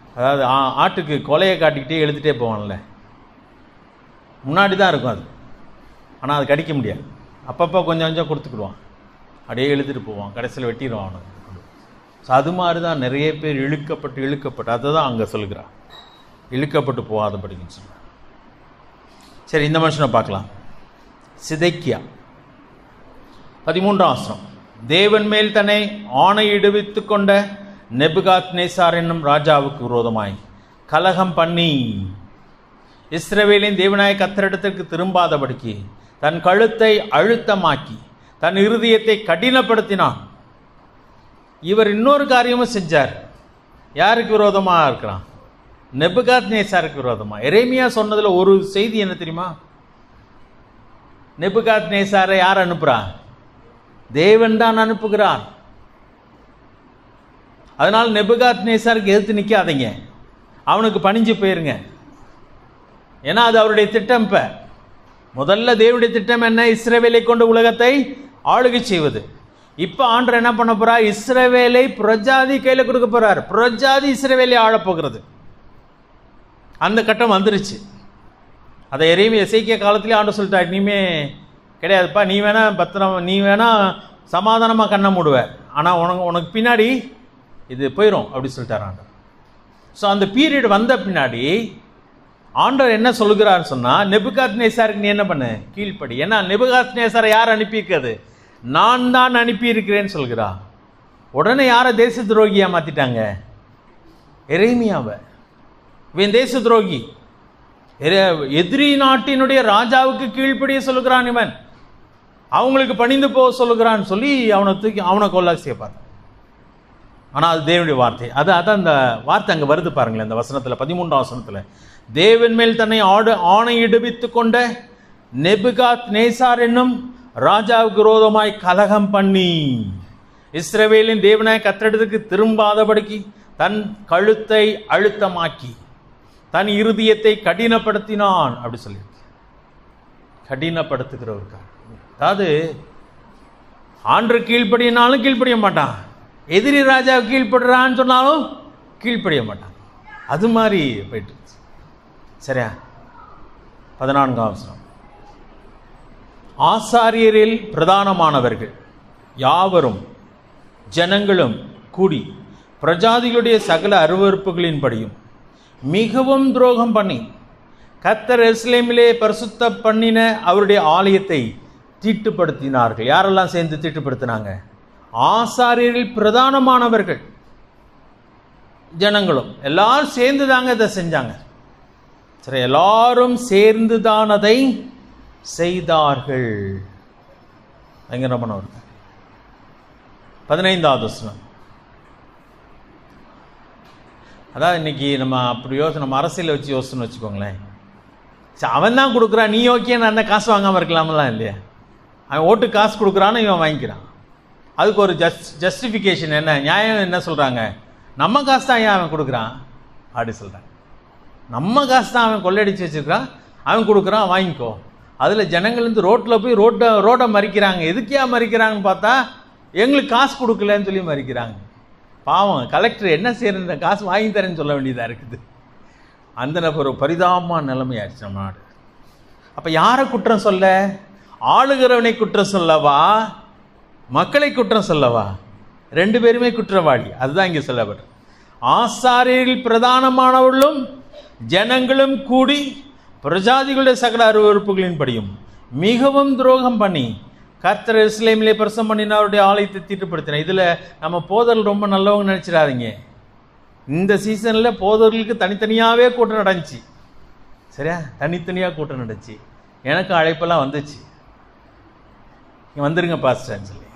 அதாவது ஆ- ஆட்டுக்கு கொலையை காட்டிக்கிட்டே எழுதிட்டே போவான்ல முன்னாடி தான் இருக்கும் அது ஆனால் அது கடிக்க முடியாது அப்பப்போ கொஞ்சம் கொஞ்சம் கொடுத்துக்கிடுவான் அப்படியே இழுத்துட்டு போவான் கடைசியில் வெட்டிடுவான் அவனுக்கு ஸோ அது மாதிரி தான் நிறைய பேர் இழுக்கப்பட்டு இழுக்கப்பட்டு அதை தான் அங்கே சொல்லுகிறான் இழுக்கப்பட்டு போகாதபடின்னு சொல்கிறான் சரி இந்த மனுஷனை பார்க்கலாம் சிதைக்கியா பதிமூன்றாம் ஆசிரம் தேவன் மேல் தன்னை ஆணையிடுவித்து கொண்ட நெபுகாத் நேசார் என்னும் ராஜாவுக்கு விரோதமாய் கலகம் பண்ணி இஸ்ரவேலின் தேவனாய கத்தரிடத்திற்கு திரும்பாதபடிக்கு தன் கழுத்தை அழுத்தமாக்கி தன் இருதயத்தை கடினப்படுத்தினான் இவர் இன்னொரு காரியமும் செஞ்சார் யாருக்கு விரோதமாக இருக்கிறான் நெபுகாத் நேசாருக்கு விரோதமாக எரேமியா சொன்னதில் ஒரு செய்தி என்ன தெரியுமா நெபுகாத் நேசாரை யார் அனுப்புறா தேவன் தான் அனுப்புகிறார் அதனால் நெபுகாத் நேசாருக்கு எதிர்த்து நிற்காதீங்க அவனுக்கு பணிஞ்சு போயிருங்க ஏன்னா அது அவருடைய திட்டம் இப்ப முதல்ல தேவனுடைய திட்டம் என்ன இஸ்ரவேலை கொண்டு உலகத்தை ஆளுகை செய்வது இப்ப ஆண்டர் என்ன பண்ண போறா இஸ்ரவேலை பிரஜாதி கையில கொடுக்க போறார் பிரஜாதி இஸ்ரவேலை ஆளப் போகிறது அந்த கட்டம் வந்துருச்சு அதை எறையுமே எசைக்கிய காலத்திலே ஆண்டு சொல்லிட்டார் இனிமே கிடையாதுப்பா நீ வேணா பத்திரம் நீ வேணா சமாதானமாக கண்ணை மூடுவ ஆனால் உனக்கு உனக்கு பின்னாடி இது போயிடும் அப்படி சொல்லிட்டார் ஆண்டவர் ஸோ அந்த பீரியட் வந்த பின்னாடி ஆண்டவர் என்ன சொல்லுகிறார் சொன்னால் நெபுகாத் நேசாருக்கு நீ என்ன பண்ணு கீழ்ப்படி ஏன்னா நெபுகாத் நேசாரை யார் அனுப்பியிருக்கிறது நான் தான் அனுப்பியிருக்கிறேன்னு சொல்கிறா உடனே யாரை தேச துரோகியா மாற்றிட்டாங்க எரேமியாவை இவன் தேச துரோகி எர- எதிரி நாட்டினுடைய ராஜாவுக்கு கீழ்ப்படிய சொல்லுகிறான் இவன் அவங்களுக்கு பணிந்து போக சொல்லுகிறான்னு சொல்லி அவனை தூக்கி அவனை கொல்ல சேர்ப்பார் ஆனால் அது தேவனுடைய வார்த்தை அது அதான் அந்த வார்த்தை அங்கே வருது பாருங்களேன் இந்த வசனத்தில் பதிமூன்றாம் வசனத்தில் தேவன் மேல் தன்னை ஆடு ஆணையிடுவித்து கொண்ட நெபுகாத் நேசார் என்னும் ராஜாவுக்கு விரோதமாய் கலகம் பண்ணி இஸ்ரவேலின் தேவனாய் கத்திரத்துக்கு திரும்பாதபடிக்கு தன் கழுத்தை அழுத்தமாக்கி தன் இருதயத்தை கடினப்படுத்தினான் அப்படி சொல்லி கடினப்படுத்துகிற ஒரு காரியம் அதாவது ஆண்டு கீழ்ப்படியினாலும் கீழ்ப்படிய மாட்டான் எதிரி ராஜா கீழ்ப்படுறான்னு சொன்னாலும் கீழ்ப்படிய மாட்டான் அது மாதிரி போயிட்டு இருந்துச்சு. சரியா பதினான்காம் அவசரம் ஆசாரியரில் பிரதானமானவர்கள் யாவரும் ஜனங்களும் கூடி பிரஜாதிகளுடைய சகல அருவறுப்புகளின்படியும் மிகவும் துரோகம் பண்ணி கத்தர் எருசலேமிலே பரிசுத்த பண்ணின அவருடைய ஆலயத்தை தீட்டுப்படுத்தினார்கள் யாரெல்லாம் சேர்ந்து தீட்டுப்படுத்தினாங்க ஆசாரியரில் பிரதானமானவர்கள் ஜனங்களும் எல்லாரும் சேர்ந்து தாங்க இதை செஞ்சாங்க சரி எல்லாரும் சேர்ந்து தான் அதை செய்தார்கள் பயங்கரமான ஒரு காரியம். பதினைந்தாவது வசனம் அதான் இன்னைக்கு நம்ம அப்படி யோசனை நம்ம அரசியலை வச்சு யோசனை வச்சுக்கோங்களேன் சரி அவன் தான் கொடுக்குறான் நீ ஓகே நான் என்ன காசு வாங்காமல் இருக்கலாமலாம் இல்லையா அவன் ஓட்டு காசு கொடுக்குறான்னு இவன் வாங்கிக்கிறான் அதுக்கு ஒரு ஜஸ்ட் ஜஸ்டிஃபிகேஷன் என்ன நியாயம் என்ன சொல்கிறாங்க நம்ம காசு தான் ஏன் அவன் கொடுக்குறான் அப்படி சொல்கிறாங்க நம்ம காசு தான் அவன் கொள்ளையடிச்சு வச்சிருக்கான் அவன் கொடுக்குறான் வாங்கிக்கோ அதில் ஜனங்கள் வந்து ரோட்டில் போய் ரோட்டை ரோட்டை மறிக்கிறாங்க எதுக்கியா மறிக்கிறாங்கன்னு பார்த்தா எங்களுக்கு காசு கொடுக்கலன்னு சொல்லி மறிக்கிறாங்க பாவம் கலெக்டர் என்ன செய்யற காசு வாங்கி தரேன்னு சொல்ல வேண்டியதாக இருக்குது அந்த நபர் ஒரு பரிதாபமான நிலைமையாச்சு நம்ம நாடு அப்போ யாரை குற்றம் சொல்ல ஆளுகிறவனை குற்றம் சொல்லவா மக்களை குற்றம் சொல்லவா ரெண்டு பேருமே குற்றவாளி அதுதான் இங்கே சொல்லப்படும் ஆசாரியர்கள் பிரதானமானவர்களும் ஜனங்களும் கூடி பிரஜாதிகளுடைய சகல அருவறுப்புகளின்படியும் மிகவும் துரோகம் பண்ணி கர்த்தர் இஸ்லேமிலே பிரசம் பண்ணின அவருடைய ஆலயத்தை தீட்டுப்படுத்தின இதில் நம்ம போதல் ரொம்ப நல்லவங்க நினச்சிடாதீங்க இந்த சீசனில் போதவர்களுக்கு தனித்தனியாகவே கூட்டம் நடந்துச்சு சரியா தனித்தனியாக கூட்டம் நடந்துச்சு எனக்கு அழைப்பெல்லாம் வந்துச்சு நீங்க வந்துருங்க பாஸ்டர்னு சொல்லி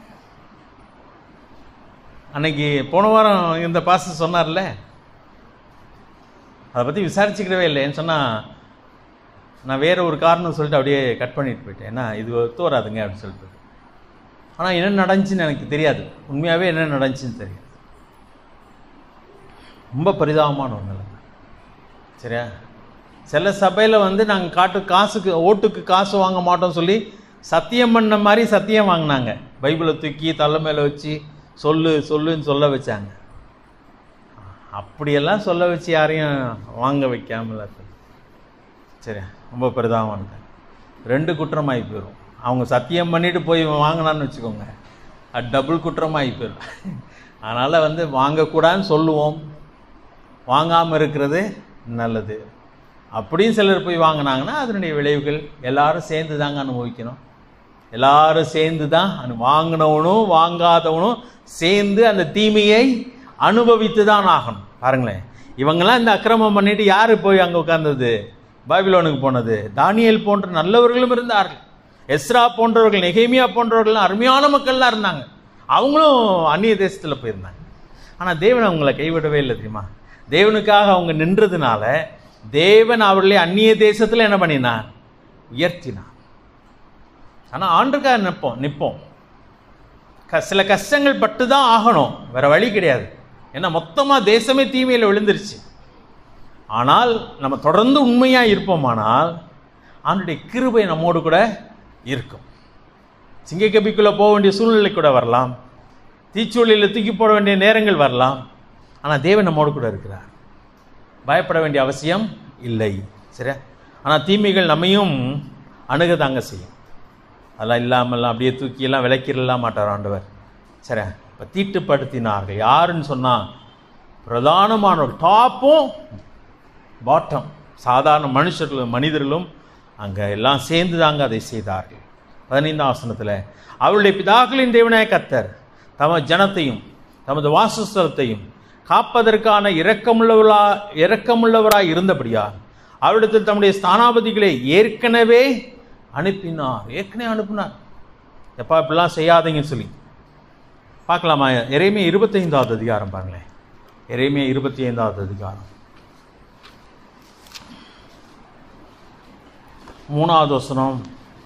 அன்னைக்கு போன வாரம் இந்த பாஸ்டர் சொன்னார்ல அதை பற்றி விசாரிச்சுக்கிறவே இல்லை ஏன்னு சொன்னால் நான் வேற ஒரு காரணம் சொல்லிட்டு அப்படியே கட் பண்ணிட்டு போயிட்டேன் ஏன்னா இது ஒத்து வராதுங்க அப்படின்னு சொல்லிட்டு ஆனால் என்ன நடந்துச்சுன்னு எனக்கு தெரியாது உண்மையாகவே என்ன நடந்துச்சுன்னு தெரியாது ரொம்ப பரிதாபமான ஒரு நிலைமை சரியா சில சபையில் வந்து நாங்கள் காட்டு காசுக்கு ஓட்டுக்கு காசு வாங்க மாட்டோம் சொல்லி சத்தியம் பண்ண மாதிரி சத்தியம் வாங்கினாங்க பைபிளை தூக்கி தலை மேலே வச்சு சொல்லு சொல்லுன்னு சொல்ல வச்சாங்க அப்படியெல்லாம் சொல்ல வச்சு யாரையும் வாங்க வைக்காமல் இருக்கு. சரி ரொம்ப பிரதானமானது ரெண்டு குற்றமாகி போயிடும் அவங்க சத்தியம் பண்ணிட்டு போய் வாங்கினான்னு வச்சுக்கோங்க அது டபுள் குற்றமாகி போயிடும் அதனால் வந்து வாங்கக்கூடாதுன்னு சொல்லுவோம் வாங்காமல் இருக்கிறது நல்லது அப்படியும் சிலர் போய் வாங்கினாங்கன்னா அதனுடைய விளைவுகள் எல்லாரும் சேர்ந்து தாங்க அனுபவிக்கணும் எல்லாரும் சேர்ந்து தான் அனு வாங்கினவனும் வாங்காதவனும் சேர்ந்து அந்த தீமையை அனுபவித்து தான் ஆகணும் பாருங்களேன் இவங்கெல்லாம் இந்த அக்கிரமம் பண்ணிட்டு யார் போய் அங்கே உட்கார்ந்தது பாபிலோனுக்கு போனது தானியேல் போன்ற நல்லவர்களும் இருந்தார்கள் எஸ்ரா போன்றவர்கள் நெகேமியா போன்றவர்கள் அருமையான மக்கள்லாம் இருந்தாங்க அவங்களும் அந்நிய தேசத்தில் போயிருந்தாங்க ஆனால் தேவன் அவங்கள கைவிடவே இல்லை தெரியுமா தேவனுக்காக அவங்க நின்றதுனால தேவன் அவர்களை அந்நிய தேசத்தில் என்ன பண்ணினார் உயர்த்தினார் ஆனால் ஆண்டுக்காக நிற்போம் நிற்போம் க சில கஷ்டங்கள் பட்டு தான் ஆகணும் வேற வழி கிடையாது ஏன்னா மொத்தமாக தேசமே தீமையில் விழுந்துருச்சு ஆனால் நம்ம தொடர்ந்து உண்மையாக இருப்போமானால் ஆண்டுடைய கிருபை நம்மோடு கூட இருக்கும் சிங்கக்கபிக்குள்ளே போக வேண்டிய சூழ்நிலை கூட வரலாம் தீச்சூழலில் தூக்கி போட வேண்டிய நேரங்கள் வரலாம் ஆனால் தேவன் நம்மோடு கூட இருக்கிறார் பயப்பட வேண்டிய அவசியம் இல்லை சரியா ஆனால் தீமைகள் நம்மையும் அணுக தாங்க செய்யும் அதெல்லாம் இல்லாமல் அப்படியே தூக்கியெல்லாம் விளக்கிடலாம் மாட்டார் ஆண்டவர் சரி இப்போ தீட்டுப்படுத்தினார்கள் யாருன்னு சொன்னால் பிரதானமானவர் டாப்பும் பாட்டம் சாதாரண மனுஷர்களும் மனிதர்களும் அங்கே எல்லாம் சேர்ந்து தாங்க அதை செய்தார்கள் பதினைந்தாம் வசனத்தில் அவருடைய பிதாக்களின் தேவனாய கத்தர் தமது ஜனத்தையும் தமது வாசஸ்தலத்தையும் காப்பதற்கான இரக்கமுள்ளவரா இரக்கமுள்ளவராய் இருந்தபடியால் அவரிடத்தில் தம்முடைய ஸ்தானாபதிகளை ஏற்கனவே அனுப்பினார் ஏற்கனவே அனுப்பினார் எப்பா இப்படிலாம் செய்யாதீங்கன்னு சொல்லி பார்க்கலாமா இறைமே இருபத்தைந்தாவது அதிகாரம் பாருங்களேன் இறைமே இருபத்தி ஐந்தாவது அதிகாரம் மூணாவது வசனம்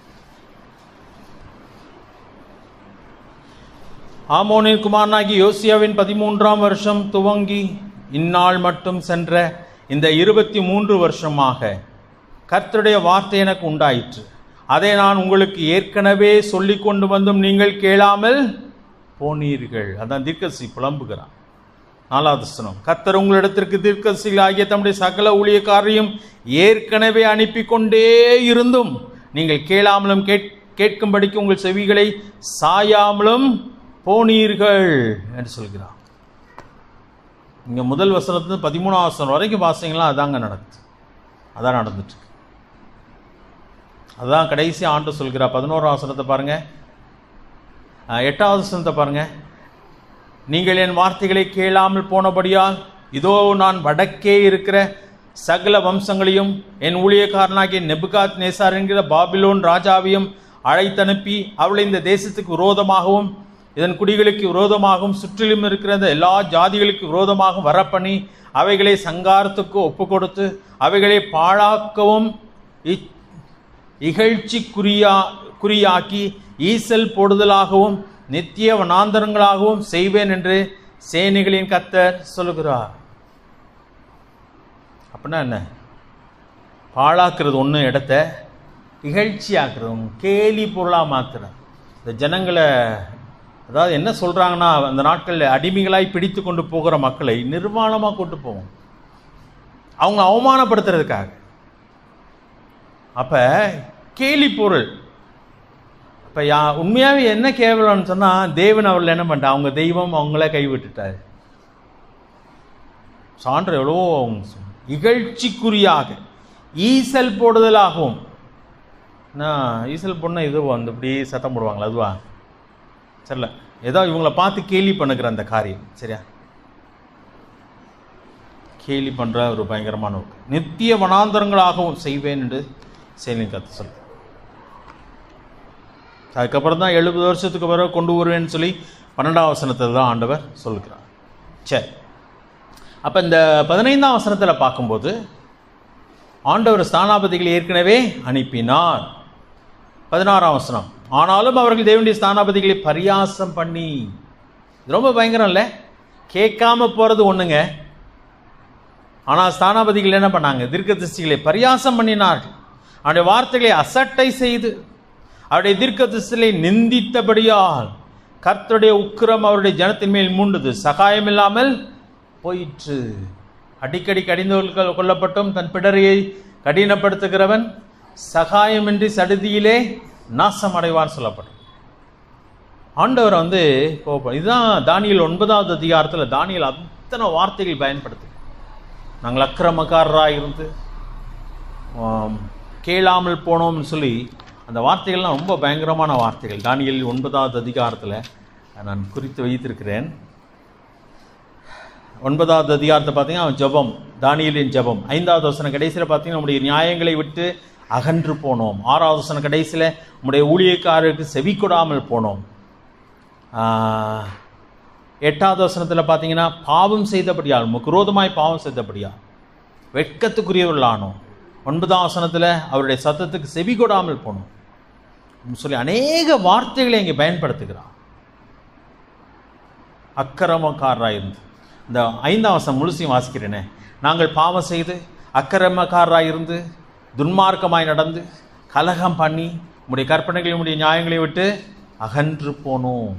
ஆமோனின் குமாரனாகி யோசியாவின் பதிமூன்றாம் வருஷம் துவங்கி இந்நாள் மட்டும் சென்ற இந்த இருபத்தி மூன்று வருஷமாக கர்த்தருடைய வார்த்தை எனக்கு உண்டாயிற்று அதை நான் உங்களுக்கு ஏற்கனவே சொல்லி கொண்டு வந்தும் நீங்கள் கேளாமல் போனீர்கள் அதான் தீர்க்கசி புலம்புகிறான் நாலாவது வசனம் கர்த்தர் உங்களிடத்திற்கு தீர்க்கசிகள் ஆகிய தம்முடைய சகல ஊழியக்காரையும் ஏற்கனவே அனுப்பி கொண்டே இருந்தும் நீங்கள் கேளாமலும் கேட் கேட்கும்படிக்கு உங்கள் செவிகளை சாயாமலும் போனீர்கள் என்று சொல்கிறார் இங்கே முதல் வசனத்துலேருந்து பதிமூணாம் வசனம் வரைக்கும் வாசிங்களா அதாங்க நடக்குது அதான் நடந்துட்டு இருக்கு. அதான் கடைசி ஆண்டு சொல்கிறார் பதினோராம் வசனத்தை பாருங்க அஹ், எட்டாவது வசனத்தை பாருங்க நீங்கள் என் வார்த்தைகளை கேளாமல் போனபடியால் இதோ நான் வடக்கே இருக்கிற சகல வம்சங்களையும் என் ஊழியக்காரனாகிய நெபுகாத் நேசார் என்கிற பாபிலோன் ராஜாவையும் அழைத்தனுப்பி அவளை இந்த தேசத்துக்கு விரோதமாகவும் இதன் குடிகளுக்கு விரோதமாகவும் சுற்றிலும் இருக்கிற இந்த எல்லா ஜாதிகளுக்கு விரோதமாகவும் வரப்பண்ணி அவைகளை சங்காரத்துக்கு ஒப்பு கொடுத்து அவைகளை பாழாக்கவும் இ- இகழ்ச்சிக்குரியா குறியாக்கி ஈசல் போடுதலாகவும் நித்திய வனாந்தரங்களாகவும் செய்வேன் என்று சேனைகளின் கத்தர் சொல்லுகிறார் அப்படின்னா என்ன பாழாக்குறது ஒன்று இடத்த இகழ்ச்சியாக்குறது கேலி பொருளாக மாத்துறது இந்த ஜனங்களை அதாவது என்ன சொல்கிறாங்கன்னா அந்த நாட்களில் அடிமைகளாய் பிடித்து கொண்டு போகிற மக்களை நிர்வாணமாக கொண்டு போவோம் அவங்க அவமானப்படுத்துறதுக்காக அப்போ கேலி பொருள் இப்போ யா உண்மையாகவே என்ன கேவலம்னு சொன்னால் தேவன் அவர்கள் என்ன பண்ணிட்டா அவங்க தெய்வம் அவங்கள கைவிட்டுட்டார் சான்று எவ்வளவோ அவங்க சொன்னாங்க. இகழ்ச்சிக்குறியாக ஈசல் போடுதலாகவும் நான் ஈசல் பொண்ணு இது வந்து இப்படி சத்தம் போடுவாங்களா அதுவா சரில ஏதோ இவங்கள பார்த்து கேலி பண்ணுகிற அந்த காரியம் சரியா கேலி பண்ணுற ஒரு பயங்கரமான ஒரு நித்திய வனாந்தரங்களாகவும் செய்வேன் என்று செயலின் கத்து சொல்ல அதுக்கப்புறம் தான் எழுபது வருஷத்துக்கு பிறகு கொண்டு வருவேன்னு சொல்லி பன்னெண்டாம் வசனத்தில் தான் ஆண்டவர் சொல்லுகிறார் சரி அப்போ இந்த பதினைந்தாம் வசனத்தில் பார்க்கும்போது ஆண்டவர் ஸ்தானாபதிகளை ஏற்கனவே அனுப்பினார் பதினாறாம் வசனம் ஆனாலும் அவர்கள் தேவனுடைய ஸ்தானாபதிகளை பரியாசம் பண்ணி இது ரொம்ப பயங்கரம் இல்லை கேட்காம போகிறது ஒன்றுங்க ஆனால் ஸ்தானாபதிகள் என்ன பண்ணாங்க தீர்க்கதரிசிகளை பரியாசம் பண்ணினார்கள் அவருடைய வார்த்தைகளை அசட்டை செய்து அவருடைய தீர்க்கதரிசிகளை நிந்தித்தபடியால் கர்த்தருடைய உக்கிரம் அவருடைய ஜனத்தின் மேல் மூண்டது சகாயம் இல்லாமல் போயிற்று அடிக்கடி கடிந்து கொள்ளப்பட்டும் தன் பிடரியை கடினப்படுத்துகிறவன் சகாயமின்றி சடுதியிலே நாசம் அடைவான் சொல்லப்படும் ஆண்டவர் வந்து கோபம் இதுதான் தானியல் ஒன்பதாவது அதிகாரத்தில் தானியல் அத்தனை வார்த்தைகள் பயன்படுத்து நாங்கள் அக்கிரமக்காரராக இருந்து ஆம், கேளாமல் போனோம்னு சொல்லி அந்த வார்த்தைகள்லாம் ரொம்ப பயங்கரமான வார்த்தைகள் தானியல் ஒன்பதாவது அதிகாரத்தில் நான் குறித்து வைத்திருக்கிறேன் ஒன்பதாவது அதிகாரத்தை பார்த்தீங்கன்னா அவன் ஜெபம் தானியலின் ஜெபம் ஐந்தாவது வசனம் கடைசியில் பார்த்தீங்கன்னா நம்முடைய நியாயங்களை விட்டு அகன்று போனோம் ஆறாவது வசனம் கடைசியில் நம்முடைய ஊழியக்காரருக்கு செவி கொடாமல் போனோம் ஆஹ், எட்டாவது வசனத்தில் பார்த்தீங்கன்னா பாவம் செய்தபடியால் உமக்கு விரோதமாய் பாவம் செய்தபடியால் வெட்கத்துக்குரியவர்களானோம் ஒன்பதாம் வசனத்தில் அவருடைய சத்தத்துக்கு செவி கொடாமல் போனோம் அப்படின்னு சொல்லி அநேக வார்த்தைகளை இங்கே பயன்படுத்துகிறார் அக்கிரமக்காரராக இருந்து இந்த ஐந்தாம் வசனம் முழுசையும் வாசிக்கிறேனே நாங்கள் பாவம் செய்து அக்கிரமக்காரராக இருந்து துன்மார்க்கமாய் நடந்து கலகம் பண்ணி உடைய கற்பனைகளையும் உடைய நியாயங்களையும் விட்டு அகன்று போனோம்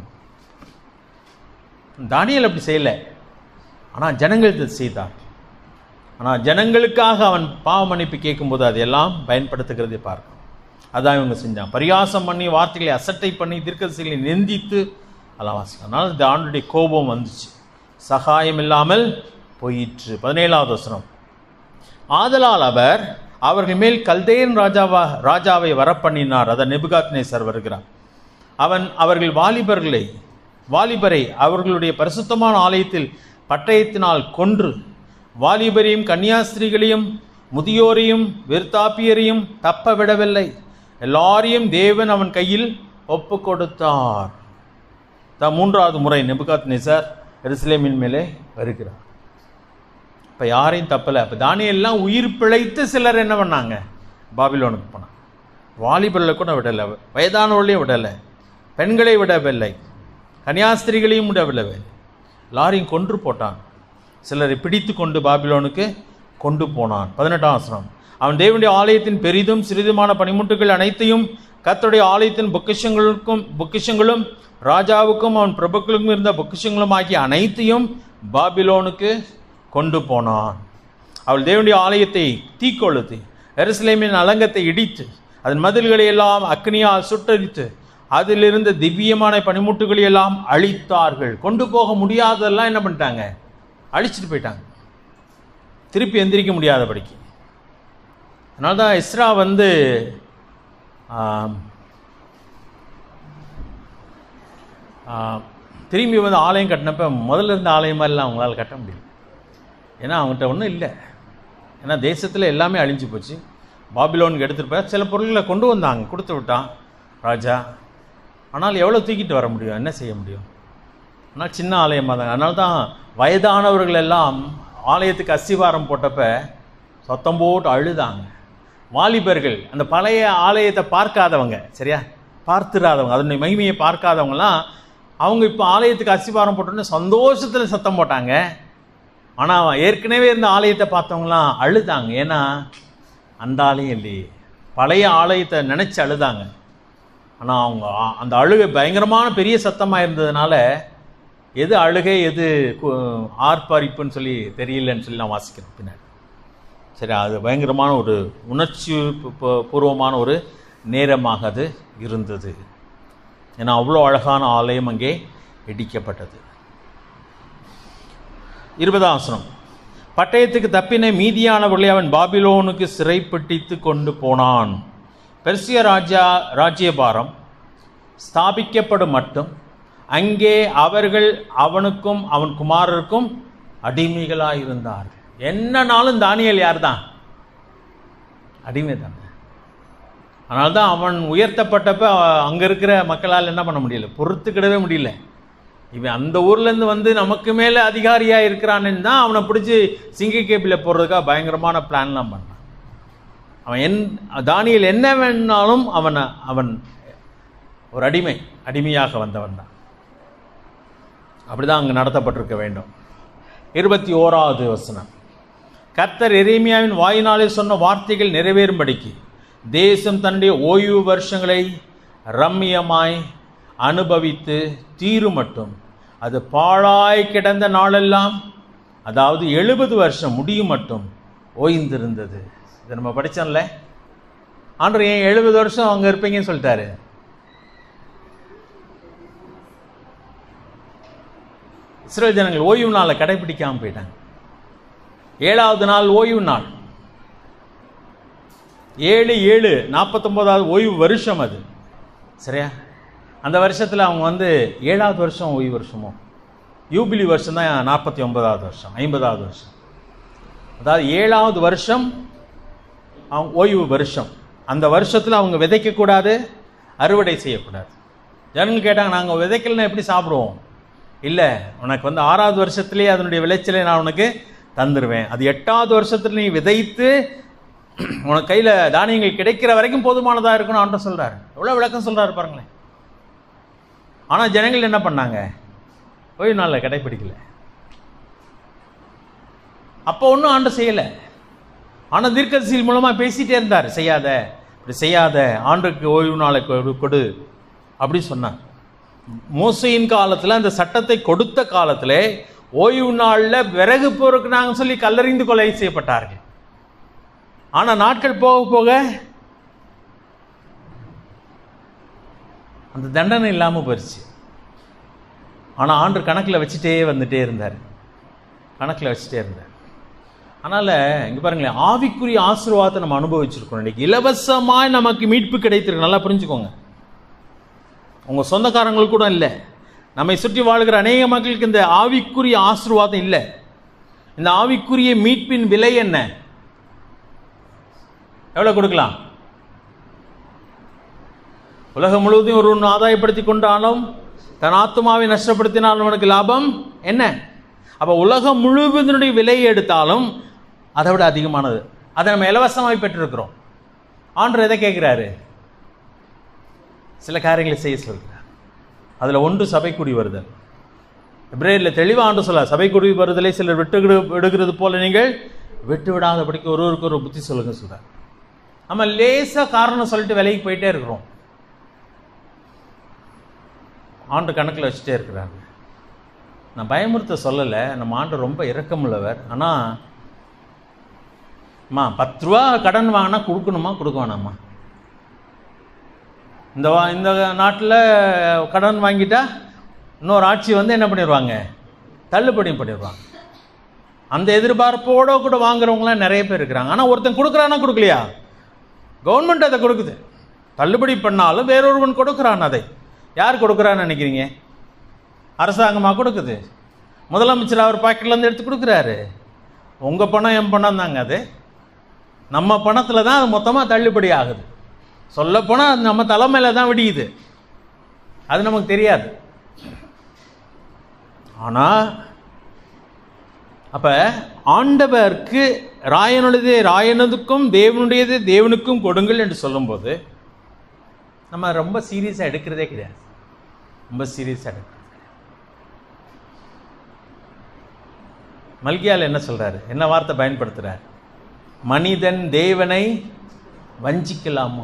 தானியல் அப்படி செய்யலை ஆனால் ஜனங்கள் இதை செய்தார் ஆனால் ஜனங்களுக்காக அவன் பாவ மன்னிப்பு கேட்கும்போது அதையெல்லாம் பயன்படுத்துகிறதை பார்க்கணும் அதான் இவங்க செஞ்சான் பரியாசம் பண்ணி வார்த்தைகளை அசட்டை பண்ணி தீர்க்கதரிசிகளை நிந்தித்து அதெல்லாம் வாசிக்கும் அதனால் இந்த ஆண்டுடைய கோபம் வந்துச்சு சகாயம் இல்லாமல் போயிற்று பதினேழாவது வசனம் ஆதலால் அவர் அவர்கள் மேல் கல்தேன் ராஜாவா ராஜாவை வரப்பண்ணினார் அதை நெபுகாத்நேசர் வருகிறார் அவன் அவர்கள் வாலிபர்களை வாலிபரை அவர்களுடைய பரிசுத்தமான ஆலயத்தில் பட்டயத்தினால் கொன்று வாலிபரையும் கன்னியாஸ்திரிகளையும் முதியோரையும் விருத்தாப்பியரையும் தப்ப விடவில்லை எல்லாரையும் தேவன் அவன் கையில் ஒப்பு கொடுத்தார் தான் மூன்றாவது முறை நெபுகாத் நேசர் எருசலேமின் மேலே வருகிறார் இப்போ யாரையும் தப்பலை அப்போ தானியெல்லாம் உயிர் பிழைத்து சிலர் என்ன பண்ணாங்க பாபிலோனுக்கு போனாங்க வாலிபர்களை கூட விடலை வயதானவர்களையும் விடலை பெண்களை விடவில்லை கன்னியாஸ்திரிகளையும் விடவில்லை எல்லாரையும் கொன்று போட்டான் சிலரை பிடித்து கொண்டு பாபிலோனுக்கு கொண்டு போனான் பதினெட்டாம் வசனம் அவன் தேவனுடைய ஆலயத்தின் பெரிதும் சிறிதுமான பனிமுட்டுகள் அனைத்தையும் கர்த்தருடைய ஆலயத்தின் பொக்கிஷங்களுக்கும் பொக்கிஷங்களும் ராஜாவுக்கும் அவன் பிரபுக்களுக்கும் இருந்த பொக்கிஷங்களும் ஆகிய அனைத்தையும் பாபிலோனுக்கு கொண்டு போனான் அவள் தேவனுடைய ஆலயத்தை தீக்கொளுத்தி எருசலேமின் அலங்கத்தை இடித்து அதன் மதில்களை எல்லாம் அக்னியால் சுட்டரித்து அதிலிருந்த திவ்யமான பனிமுட்டுகளை எல்லாம் அழித்தார்கள் கொண்டு போக முடியாததெல்லாம் என்ன பண்ணிட்டாங்க அழிச்சிட்டு போயிட்டாங்க திருப்பி எந்திரிக்க முடியாதபடிக்கு அதனால தான் இஸ்ரா வந்து ஆம், ஆம், திரும்பி வந்து ஆலயம் கட்டினப்ப முதல்ல இருந்த ஆலயம் மாதிரிலாம் அவங்களால கட்ட முடியல ஏன்னா அவங்ககிட்ட ஒன்றும் இல்லை ஏன்னா தேசத்தில் எல்லாமே அழிஞ்சு போச்சு பாபிலோனுக்கு எடுத்துகிட்டு போய் சில பொருள்களை கொண்டு வந்தாங்க கொடுத்து விட்டான் ராஜா ஆனால் எவ்வளோ தூக்கிட்டு வர முடியும் என்ன செய்ய முடியும் ஆனால் சின்ன ஆலயமாக தான் அதனால தான் வயதானவர்கள் எல்லாம் ஆலயத்துக்கு அஸ்திவாரம் போட்டப்ப சத்தம் போட்டு அழுதாங்க வாலிபர்கள் அந்த பழைய ஆலயத்தை பார்க்காதவங்க சரியா பார்த்துடாதவங்க அதனுடைய மகிமையை பார்க்காதவங்கலாம் அவங்க இப்போ ஆலயத்துக்கு அஸ்திவாரம் போட்டோன்னே சந்தோஷத்தில் சத்தம் போட்டாங்க ஆனால் ஏற்கனவே இருந்த ஆலயத்தை பார்த்தவங்களாம் அழுதாங்க ஏன்னா அந்த ஆலயம் இல்லையே பழைய ஆலயத்தை நினச்சி அழுதாங்க ஆனால் அவங்க ஆ- அந்த அழுகை பயங்கரமான பெரிய சத்தமாக இருந்ததுனால எது அழுகை எது கு- ஆர்ப்பரிப்புன்னு சொல்லி தெரியலன்னு சொல்லி நான் வாசிக்கிறேன் பின்னாடி சரி அது பயங்கரமான ஒரு உணர்ச்சி பூ- பூ- பூர்வமான ஒரு நேரமாக அது இருந்தது ஏன்னா அவ்வளோ அழகான ஆலயம் அங்கே இடிக்கப்பட்டது இருபதாம் வசனம் பட்டயத்துக்கு தப்பின மீதியானவர்களை அவன் பாபிலோனுக்கு சிறைப்பிடித்து கொண்டு போனான் பெர்சிய ராஜா ராஜ்யபாரம் ஸ்தாபிக்கப்படும் மட்டும் அங்கே அவர்கள் அவனுக்கும் அவன் குமாரருக்கும் அடிமைகளாக இருந்தார்கள் என்னனாலும் தானியல் யார் தான் அடிமை தானே அதனால தான் அவன் உயர்த்தப்பட்டப்ப அங்கே இருக்கிற மக்களால் என்ன பண்ண முடியல பொறுத்துக்கிடவே முடியல இவன் அந்த ஊர்லேருந்து வந்து நமக்கு மேலே அதிகாரியாக இருக்கிறான்னு தான் அவனை பிடிச்சி சிங்க கேபியில் போடுறதுக்காக பயங்கரமான பிளான்லாம் பண்ணான் அவன் என் தானியல் என்ன வேணாலும் அவனை அவன் ஒரு அடிமை அடிமையாக வந்தவன் தான் அப்படிதான் அங்கே நடத்தப்பட்டிருக்க வேண்டும் இருபத்தி ஓராவது வசனம் கர்த்தர் எரேமியாவின் வாயினாலே சொன்ன வார்த்தைகள் நிறைவேறும்படிக்கு தேசம் தன்னுடைய ஓய்வு வருஷங்களை ரம்மியமாய் அனுபவித்து தீரு மட்டும் அது பாழாய் கிடந்த நாளெல்லாம் அதாவது எழுபது வருஷம் முடியும் மட்டும் ஓய்ந்திருந்தது இதை நம்ம படித்தோம்ல ஆண்டவர் ஏன் எழுபது வருஷம் அங்கே இருப்பீங்கன்னு சொல்லிட்டாரு இஸ்ரேல் ஜனங்கள் ஓய்வு நாளை கடைபிடிக்காம போயிட்டாங்க ஏழாவது நாள் ஓய்வு நாள் ஏழு ஏழு நாற்பத்தொம்போதாவது ஓய்வு வருஷம் அது சரியா அந்த வருஷத்தில் அவங்க வந்து ஏழாவது வருஷம் ஓய்வு வருஷமோ யூபிலி வருஷம் தான் நாற்பத்தி ஒன்பதாவது வருஷம் ஐம்பதாவது வருஷம் அதாவது ஏழாவது வருஷம் அவங்க ஓய்வு வருஷம் அந்த வருஷத்தில் அவங்க விதைக்கக்கூடாது அறுவடை செய்யக்கூடாது ஜனங்கள் கேட்டாங்க நாங்கள் விதைக்கலன்னா எப்படி சாப்பிடுவோம் இல்லை உனக்கு வந்து ஆறாவது வருஷத்துலேயே அதனுடைய விளைச்சலை நான் உனக்கு தந்துடுவேன் அது எட்டாவது வருஷத்தில் நீ விதைத்து உனக்கு கையில் தானியங்கள் கிடைக்கிற வரைக்கும் போதுமானதாக இருக்கணும் ஆண்ட சொல்கிறாரு எவ்வளோ விளக்கம் சொல்கிறாரு பாருங்களேன் ஆனால் ஜனங்கள் என்ன பண்ணாங்க ஓய்வு நாளில் கடைப்பிடிக்கல அப்போ ஒன்றும் ஆண்டு செய்யலை ஆனால் தீர்க்கதரிசிகள் மூலமாக பேசிகிட்டே இருந்தார் செய்யாத இப்படி செய்யாத ஆண்டுக்கு ஓய்வு நாளை கொடு கொடு அப்படி சொன்னார் மோசையின் காலத்தில் அந்த சட்டத்தை கொடுத்த காலத்தில் ஓய்வு நாளில் விறகு பொறுக்குனாங்க சொல்லி கல்லறிந்து கொலை செய்யப்பட்டார்கள் ஆனால் நாட்கள் போக போக அந்த தண்டனை இல்லாமல் போயிடுச்சு ஆனால் ஆண்டு கணக்கில் வச்சுட்டே வந்துட்டே இருந்தார் கணக்கில் வச்சுட்டே இருந்தார் அதனால் இங்கே பாருங்களேன் ஆவிக்குரிய ஆசீர்வாதத்தை நம்ம அனுபவிச்சிருக்கோம் இன்னைக்கு இலவசமாய் நமக்கு மீட்பு கிடைத்திருக்கு நல்லா புரிஞ்சுக்கோங்க உங்கள் சொந்தக்காரங்களுக்கு கூட இல்லை நம்மை சுற்றி வாழ்கிற அநேக மக்களுக்கு இந்த ஆவிக்குரிய ஆசீர்வாதம் இல்லை இந்த ஆவிக்குரிய மீட்பின் விலை என்ன எவ்வளோ கொடுக்கலாம் உலகம் முழுவதும் ஒரு ஆதாயப்படுத்தி கொண்டாலும் தன் ஆத்மாவை நஷ்டப்படுத்தினாலும் அவனுக்கு லாபம் என்ன அப்போ உலகம் முழுவதனுடைய விலையை எடுத்தாலும் அதை விட அதிகமானது அதை நம்ம இலவசமாய் பெற்றிருக்கிறோம் ஆண்டர் எதை கேட்குறாரு சில காரியங்களை செய்ய சொல்கிறார் அதில் ஒன்று சபை கூடி வருதல் இப்ரேலில் தெளிவாக ஆண்டு சொல்ல சபை கூடி வருதலை சிலர் விட்டு விடுகிறது போல நீங்கள் விட்டு விடாதபடிக்கு ஒருவருக்கு ஒரு புத்தி சொல்லுங்க சொல்கிறார் நம்ம லேசாக காரணம் சொல்லிட்டு விலைக்கு போயிட்டே இருக்கிறோம் ஆண்டு கணக்கில் வச்சுட்டே இருக்கிறாங்க நான் பயமுறுத்த சொல்லலை நம்ம ஆண்டு ரொம்ப இரக்கமுள்ளவர் ஆனால் அம்மா பத்து ரூபா கடன் வாங்கினா கொடுக்கணுமா கொடுக்க வேணாமா இந்த வா இந்த நாட்டில் கடன் வாங்கிட்டா இன்னொரு ஆட்சி வந்து என்ன பண்ணிடுவாங்க தள்ளுபடி பண்ணிடுவாங்க அந்த எதிர்பார்ப்போட கூட வாங்குறவங்களாம் நிறைய பேர் இருக்கிறாங்க ஆனால் ஒருத்தன் கொடுக்குறானா கொடுக்கலையா கவர்மெண்ட் அதை கொடுக்குது தள்ளுபடி பண்ணாலும் வேறொருவன் கொடுக்குறான் அதை யார் கொடுக்குறான்னு நினைக்கிறீங்க அரசாங்கமாக கொடுக்குது முதலமைச்சர் அவர் பாக்கெட்லேருந்து எடுத்து கொடுக்குறாரு உங்கள் பணம் என் பணம் தாங்க அது நம்ம பணத்தில் தான் அது மொத்தமாக தள்ளுபடி ஆகுது சொல்லப்போனால் அது நம்ம தலைமையில் தான் விடியுது அது நமக்கு தெரியாது ஆனால் அப்போ ஆண்டவருக்கு ராயனுடையதே ராயனதுக்கும் தேவனுடையதே தேவனுக்கும் கொடுங்கள் என்று சொல்லும்போது நம்ம ரொம்ப சீரியஸாக எடுக்கிறதே கிடையாது ரொம்ப சீரியஸாக எடுக்கிறது மல்கியால் என்ன சொல்கிறாரு என்ன வார்த்தை பயன்படுத்துகிறார் மனிதன் தேவனை வஞ்சிக்கலாமா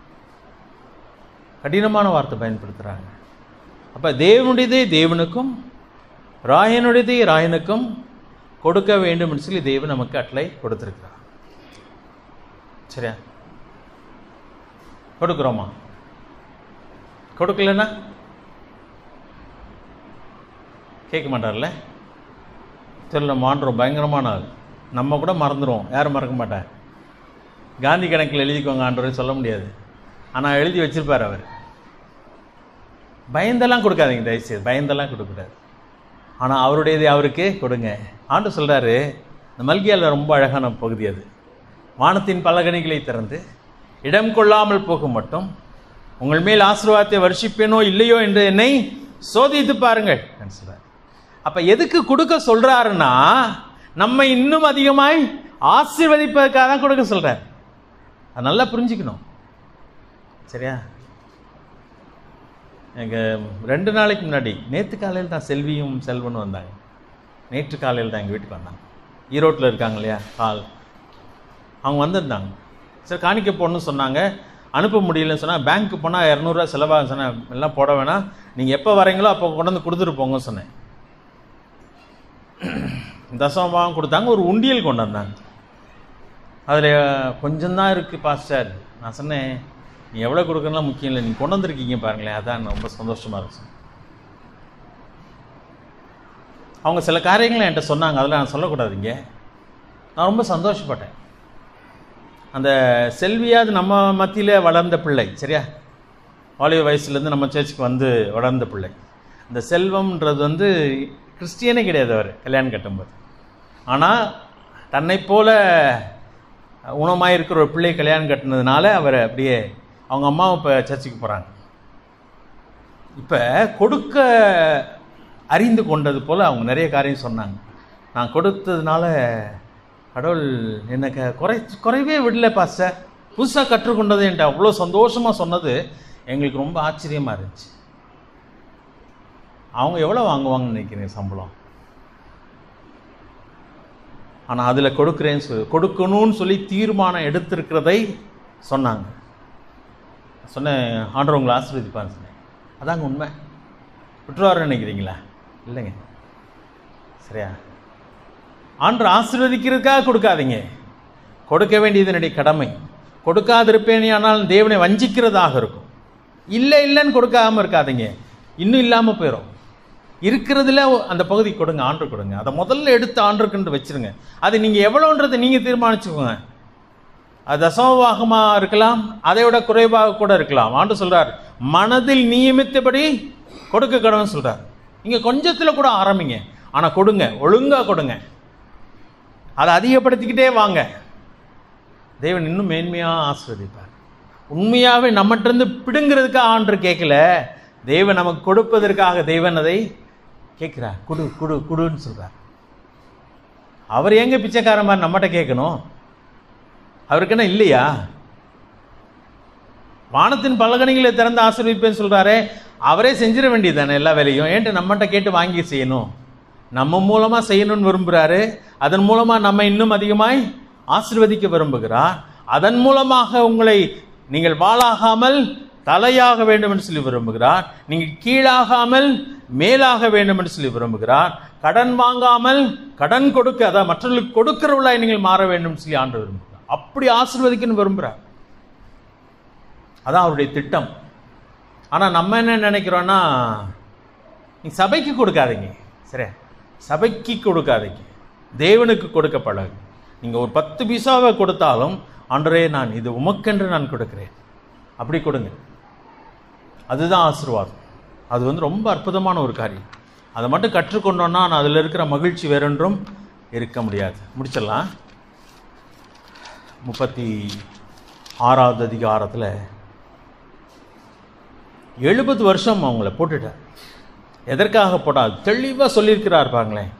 கடினமான வார்த்தை பயன்படுத்துகிறாங்க அப்போ தேவனுடையதே தேவனுக்கும் ராயனுடையதே ராயனுக்கும் கொடுக்க வேண்டும் என்று சொல்லி தேவன் நமக்கு அட்லை கொடுத்துருக்கிறார் சரியா கொடுக்குறோமா கொடுக்கலன்னா கேட்க மாட்டார்ல தெரியல மாண்டுறோம் பயங்கரமான ஆள் நம்ம கூட மறந்துடுவோம் யாரும் மறக்க மாட்டார் காந்தி கணக்கில் எழுதிக்கோங்க ஆண்டவரை சொல்ல முடியாது ஆனால் எழுதி வச்சிருப்பார் அவர் பயந்தெல்லாம் கொடுக்காதீங்க தயவுசெய்து பயந்தெல்லாம் கொடுக்கக்கூடாது ஆனால் அவருடையது அவருக்கு கொடுங்க ஆண்டு சொல்கிறாரு இந்த மல்கியால் ரொம்ப அழகான பகுதி அது வானத்தின் பலகணிகளை திறந்து இடம் கொள்ளாமல் போகும் மட்டும் உங்கள் மேல் ஆசீர்வாதத்தை வருஷிப்பேனோ இல்லையோ என்று என்னை சோதித்து பாருங்கள் சொல்கிறார் அப்போ எதுக்கு கொடுக்க சொல்கிறாருன்னா நம்ம இன்னும் அதிகமாய் ஆசீர்வதிப்பதற்காக தான் கொடுக்க சொல்கிறார் அது நல்லா புரிஞ்சுக்கணும் சரியா எங்கள் ரெண்டு நாளைக்கு முன்னாடி நேற்று காலையில் தான் செல்வியும் செல்வனும் வந்தாங்க நேற்று காலையில் தான் எங்கள் வீட்டுக்கு வந்தாங்க ஈரோட்டில் இருக்காங்க இல்லையா கால் அவங்க வந்திருந்தாங்க சரி காணிக்க போடணும்னு சொன்னாங்க அனுப்ப முடியலன்னு சொன்னால் பேங்க்கு போனால் இரநூறுவா செலவாக சொன்னேன் எல்லாம் போட வேணாம் நீங்கள் எப்போ வரீங்களோ அப்போ கொண்டு வந்து கொடுத்துட்டு போங்க சொன்னேன் தசமபாகம் கொடுத்தாங்க ஒரு உண்டியல் கொண்டு வந்தாங்க அதில் கொஞ்சம்தான் இருக்குது பாஸ்டர் நான் சொன்னேன் நீ எவ்வளோ கொடுக்கறதுலாம் முக்கியம் இல்லை நீ கொண்டு வந்திருக்கீங்க பாருங்களேன் அதான் ரொம்ப சந்தோஷமாக இருந்துச்சு அவங்க சில காரியங்களை என்கிட்ட சொன்னாங்க அதெல்லாம் நான் சொல்லக்கூடாதுங்க நான் ரொம்ப சந்தோஷப்பட்டேன் அந்த செல்வியாவது நம்ம மத்தியில் வளர்ந்த பிள்ளை சரியா வாலிப வயசுலேருந்து நம்ம சர்ச்சுக்கு வந்து வளர்ந்த பிள்ளை இந்த செல்வம்ன்றது வந்து கிறிஸ்டியனே கிடையாது அவர் கல்யாணம் கட்டும்போது ஆனால் தன்னைப் போல உணமாக இருக்கிற ஒரு பிள்ளை கல்யாணம் கட்டினதுனால அவர் அப்படியே அவங்க அம்மாவும் இப்போ சர்ச்சுக்கு போகிறாங்க இப்போ கொடுக்க அறிந்து கொண்டது போல் அவங்க நிறைய காரியம் சொன்னாங்க நான் கொடுத்ததுனால கடவுள் எனக்கு குறை குறைவே விடல பாஸ்டர் புதுசாக கற்றுக்கொண்டது என்கிட்ட அவ்வளோ சந்தோஷமாக சொன்னது எங்களுக்கு ரொம்ப ஆச்சரியமாக இருந்துச்சு அவங்க எவ்வளோ வாங்குவாங்கன்னு நினைக்கிறேன் சம்பளம் ஆனால் அதில் கொடுக்குறேன்னு சொல்லி கொடுக்கணும்னு சொல்லி தீர்மானம் எடுத்திருக்கிறதை சொன்னாங்க சொன்னேன் ஆண்டவர் உங்களை ஆசீர்வதிப்பான்னு சொன்னேன் அதாங்க உண்மை விட்டுருவாருன்னு நினைக்கிறீங்களா இல்லைங்க சரியா ஆண்டவர் ஆசீர்வதிக்கிறதுக்காக கொடுக்காதீங்க கொடுக்க வேண்டியது என்னுடைய கடமை கொடுக்காதிருப்பேனே ஆனால் தேவனை வஞ்சிக்கிறதாக இருக்கும் இல்லை இல்லைன்னு கொடுக்காம இருக்காதீங்க இன்னும் இல்லாமல் போயிடும் இருக்கிறதுல அந்த பகுதி கொடுங்க ஆண்டு கொடுங்க அதை முதல்ல எடுத்து ஆண்டுக்குன்னு வச்சிருங்க அது நீங்கள் எவ்வளோன்றதை நீங்கள் தீர்மானிச்சுக்கோங்க அது தசமபாகமாக இருக்கலாம் அதை விட குறைவாக கூட இருக்கலாம் ஆண்டு சொல்றார் மனதில் நியமித்தபடி கொடுக்க கடவுன்னு சொல்றார் நீங்கள் கொஞ்சத்தில் கூட ஆரம்பிங்க ஆனால் கொடுங்க ஒழுங்காக கொடுங்க அதை அதிகப்படுத்திக்கிட்டே வாங்க தேவன் இன்னும் மேன்மையாக ஆஸ்வதிப்பார் உண்மையாகவே நம்மகிட்டருந்து பிடுங்கிறதுக்காக ஆண்டு கேட்கல தேவன் நமக்கு கொடுப்பதற்காக தேவன் அதை கேட்குறார் குடு குடு குடுன்னு சொல்கிறார் அவர் எங்க பிச்சைக்காரன் மாதிரி நம்மகிட்ட கேட்கணும் அவருக்கு என்ன இல்லையா வானத்தின் பலகணிகளை திறந்து ஆசீர்விப்பேன்னு சொல்றாரே அவரே செஞ்சிட வேண்டியது தானே எல்லா வேலையும் ஏன்ட்டு நம்மகிட்ட கேட்டு வாங்கி செய்யணும் நம்ம மூலமாக செய்யணும்னு விரும்புகிறாரு அதன் மூலமாக நம்ம இன்னும் அதிகமாய் ஆசீர்வதிக்க விரும்புகிறார் அதன் மூலமாக உங்களை நீங்கள் வாழாகாமல் தலையாக வேண்டும் என்று சொல்லி விரும்புகிறார் நீங்கள் கீழாகாமல் மேலாக வேண்டும் என்று சொல்லி விரும்புகிறார் கடன் வாங்காமல் கடன் கொடுக்க அதாவது மற்றவர்களுக்கு கொடுக்கிறவளாய் நீங்கள் மாற வேண்டும் என்று சொல்லி ஆண்டு விரும்புகிறார் அப்படி ஆசீர்வதிக்கணும்னு விரும்புகிறார் அதான் அவருடைய திட்டம் ஆனால் நம்ம என்ன நினைக்கிறோன்னா நீ சபைக்கு கொடுக்காதீங்க சரி சபைக்கு கொடுக்காதீங்க தேவனுக்கு கொடுக்க பழகு நீங்கள் ஒரு பத்து பைசாவை கொடுத்தாலும் ஆண்டரே நான் இது உமக்கென்று நான் கொடுக்கிறேன் அப்படி கொடுங்க அதுதான் ஆசீர்வாதம் அது வந்து ரொம்ப அற்புதமான ஒரு காரியம் அதை மட்டும் கற்றுக்கொண்டோன்னா நான் அதில் இருக்கிற மகிழ்ச்சி வேறொன்றும் இருக்க முடியாது முடிச்சிடலாம் முப்பத்தி ஆறாவது அதிகாரத்தில் எழுபது வருஷம் அவங்கள போட்டுட்டார் எதற்காக போட்டார் தெளிவாக சொல்லியிருக்கிறார் பாருங்களேன்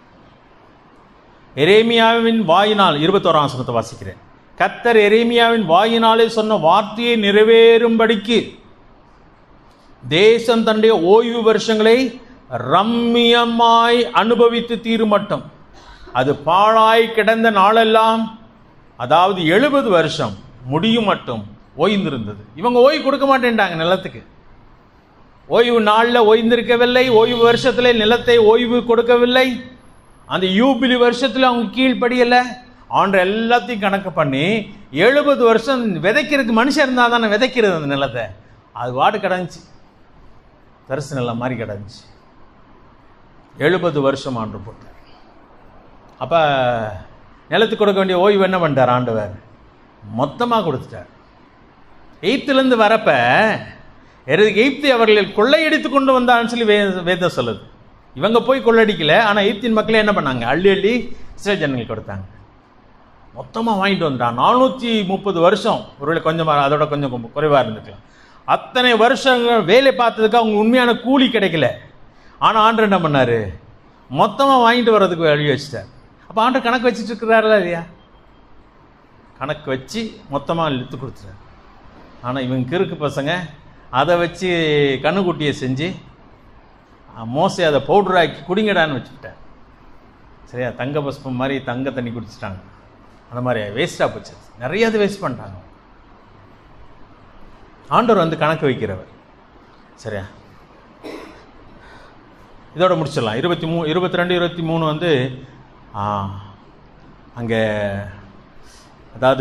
எரேமியாவின் வாயினால் இருபத்தோராம் வசனத்தை வாசிக்கிறேன் கத்தர் எரேமியாவின் வாயினாலே சொன்ன வார்த்தையை நிறைவேறும்படிக்கு தேசம் தன்னுடைய ஓய்வு வருஷங்களை ரம்மியமாய் அனுபவித்து தீருமட்டும் அது பாழாய் கிடந்த நாளெல்லாம் அதாவது எழுபது வருஷம் முடியும் மட்டும் ஓய்ந்திருந்தது இவங்க ஓய்வு கொடுக்க மாட்டேன்ட்டாங்க நிலத்துக்கு ஓய்வு நாளில் ஓய்ந்திருக்கவில்லை ஓய்வு வருஷத்துல நிலத்தை ஓய்வு கொடுக்கவில்லை அந்த யூபிலி வருஷத்தில் அவங்க கீழ்ப்படியலை ஆண்டு எல்லாத்தையும் கணக்கு பண்ணி எழுபது வருஷம் விதைக்கிறதுக்கு மனுஷன் இருந்தால் தானே விதைக்கிறது அந்த நிலத்தை அது வாடு கிடந்துச்சு தரிசு நிலம் மாதிரி கிடந்துச்சு எழுபது வருஷம் ஆண்டு போட்டார் அப்போ நிலத்துக்கு கொடுக்க வேண்டிய ஓய்வு என்ன பண்ணிட்டார் ஆண்டவர் மொத்தமாக கொடுத்துட்டார் எய்த்துலேருந்து வரப்ப எரு- எய்த்து அவர்கள் கொள்ளையடித்து கொண்டு வந்தான்னு சொல்லி வே வேதம் சொல்லுது இவங்க போய் கொள்ளடிக்கல ஆனால் எய்த்தின் மக்களே என்ன பண்ணாங்க அள்ளி அள்ளி இஸ்ரேல் ஜனங்களுக்கு கொடுத்தாங்க மொத்தமாக வாங்கிட்டு வந்துட்டான் நானூற்றி முப்பது வருஷம் ஒருவேளை கொஞ்சம் அதோட கொஞ்சம் குறைவாக இருந்துக்கலாம் அத்தனை வருஷங்கள் வேலை பார்த்ததுக்கு அவங்க உண்மையான கூலி கிடைக்கல ஆனால் ஆண்டர் என்ன பண்ணார் மொத்தமாக வாங்கிட்டு வர்றதுக்கு வழி வச்சுட்டார் அப்போ ஆண்டர் கணக்கு வச்சுட்டு இருக்கிறாரா இல்லையா கணக்கு வச்சு மொத்தமாக இழுத்து கொடுத்துட்டார் ஆனால் இவங்க கிறுக்கு பசங்க அதை வச்சு கண்ணுக்குட்டியை செஞ்சு அஹ், மோசே அதை பவுடராக்கி குடிங்கடான்னு வச்சுக்கிட்டேன் சரியா தங்க புஷ்பம் மாதிரி தங்க தண்ணி குடிச்சிட்டாங்க அந்த மாதிரி வேஸ்ட்டாக போச்சு நிறைய அது வேஸ்ட் பண்ணிட்டாங்க ஆண்டவர் வந்து கணக்கு வைக்கிறவர் சரியா இதோட முடிச்சிடலாம் இருபத்தி மூ இருபத்தி ரெண்டு இருபத்தி மூணு வந்து அங்கே அதாவது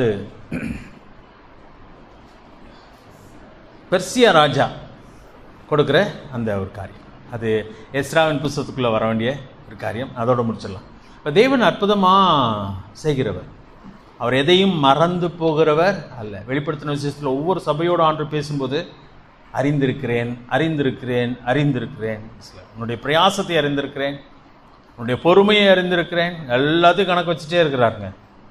பெர்சியா ராஜா கொடுக்குற அந்த ஒரு காரியம் அது எஸ்ராவின் புஸ்தகத்துக்குள்ளே வர வேண்டிய ஒரு காரியம் அதோட முடிச்சிடலாம் இப்போ தேவன் அற்புதமாக செய்கிறவர் அவர் எதையும் மறந்து போகிறவர் அல்ல வெளிப்படுத்தின விஷயத்தில் ஒவ்வொரு சபையோடு ஆண்டு பேசும்போது அறிந்திருக்கிறேன் அறிந்திருக்கிறேன் அறிந்திருக்கிறேன் உன்னுடைய பிரயாசத்தை அறிந்திருக்கிறேன் உன்னுடைய பொறுமையை அறிந்திருக்கிறேன் எல்லாத்தையும் கணக்கு வச்சுட்டே இருக்கிறாருங்க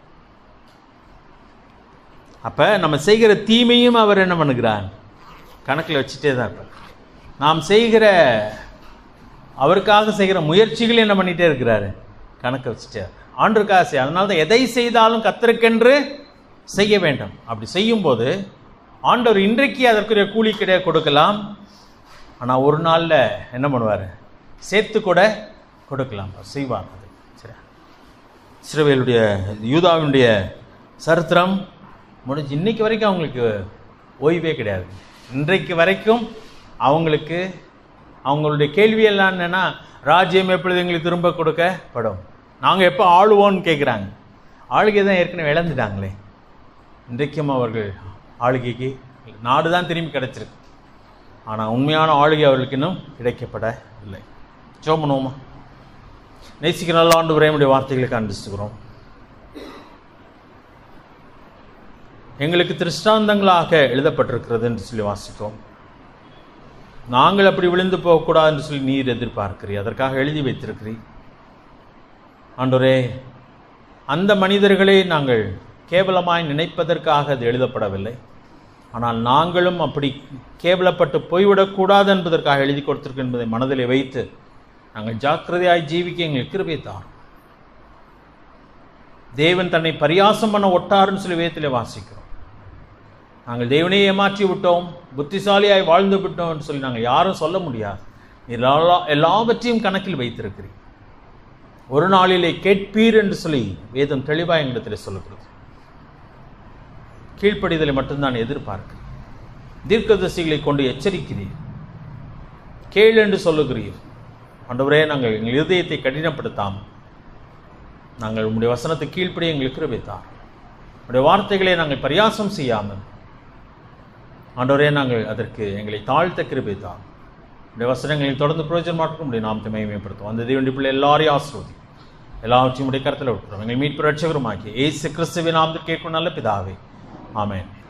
அப்போ நம்ம செய்கிற தீமையும் அவர் என்ன பண்ணுகிறார் கணக்கில் வச்சுட்டே தான் இருப்பார் நாம் செய்கிற அவருக்காக செய்கிற முயற்சிகள் என்ன பண்ணிகிட்டே இருக்கிறாரு கணக்கு வச்சுட்டே ஆண்டுக்காக செய்ய அதனால தான் எதை செய்தாலும் கத்திருக்கென்று செய்ய வேண்டும் அப்படி செய்யும்போது ஆண்டவர் இன்றைக்கு அதற்குரிய கூலி கிடை கொடுக்கலாம் ஆனால் ஒரு நாளில் என்ன பண்ணுவார் சேர்த்து கூட கொடுக்கலாம் செய்வார் அது சரி இஸ்ரவேலுடைய யூதாவினுடைய சரித்திரம் முடிஞ்சு இன்னைக்கு வரைக்கும் அவங்களுக்கு ஓய்வே கிடையாது இன்றைக்கு வரைக்கும் அவங்களுக்கு அவங்களுடைய கேள்வியெல்லாம் என்னென்னா ராஜ்யம் எப்பொழுது எங்களுக்கு திரும்ப கொடுக்கப்படும் நாங்கள் எப்போ ஆளுவோன்னு கேட்குறாங்க ஆளுகை தான் ஏற்கனவே இழந்துட்டாங்களே இன்றைக்கும் அவர்கள் ஆளுகைக்கு நாடு தான் திரும்பி கிடைச்சிருக்கு ஆனால் உண்மையான ஆளுகை அவர்களுக்கு இன்னும் கிடைக்கப்படவில்லை சோமனோமா நேசிக்கிற நல்ல ஆண்டு உரையமுடைய வார்த்தைகளை காண்பிச்சுக்கிறோம் எங்களுக்கு திருஷ்டாந்தங்களாக எழுதப்பட்டிருக்கிறது என்று சொல்லி வாசித்தோம் நாங்கள் அப்படி விழுந்து போகக்கூடாது என்று சொல்லி நீர் எதிர்பார்க்கிறீர் அதற்காக எழுதி வைத்திருக்கிறீர் ஆண்டோரே அந்த மனிதர்களை நாங்கள் கேவலமாய் நினைப்பதற்காக அது எழுதப்படவில்லை ஆனால் நாங்களும் அப்படி கேவலப்பட்டு போய்விடக்கூடாது என்பதற்காக எழுதி கொடுத்திருக்கு என்பதை மனதிலே வைத்து நாங்கள் ஜாக்கிரதையாய் ஜீவிக்க எங்களுக்கு கிருபை தாரும் தேவன் தன்னை பரியாசம் பண்ண ஒட்டாருன்னு சொல்லி வேதத்திலே வாசிக்கிறோம் நாங்கள் தேவனே ஏமாற்றி விட்டோம் புத்திசாலியாய் வாழ்ந்து விட்டோம்னு சொல்லி நாங்கள் யாரும் சொல்ல முடியாது எல்லா எல்லாவற்றையும் கணக்கில் வைத்திருக்கிறீர் ஒரு நாளிலே கேட்பீர் என்று சொல்லி வேதம் தெளிவாக எங்களிடத்தில் சொல்லப்படுது கீழ்ப்படிதலை மட்டும்தான் எதிர்பார்க்கிறேன் தீர்க்கதரிசிகளை கொண்டு எச்சரிக்கிறீர் கேள் என்று சொல்லுகிறீர் ஆண்டவரே நாங்கள் எங்கள் இருதயத்தை கடினப்படுத்தாமல் நாங்கள் உங்களுடைய வசனத்தை கீழ்ப்படி எங்களுக்கு கிருபித்தார் உங்களுடைய வார்த்தைகளை நாங்கள் பரியாசம் செய்யாமல் ஆண்டவரே நாங்கள் அதற்கு எங்களை தாழ்த்த கிருபித்தார் உடைய வசனங்களை தொடர்ந்து பிரயோஜனமாக்க முடியும் நாம் மேம்படுத்தும் அந்த தேவண்டி பிள்ளை எல்லாரையும் ஆசிர்வதி எல்லாவற்றையும் உடைய கருத்தில் விட்டுறோம் எங்கள் மீட்பு ரட்சகருமாக்கி ஏசு கிறிஸ்துவின் நாமத்தில் கேட்கும் நல்ல பிதாவே ஆமென்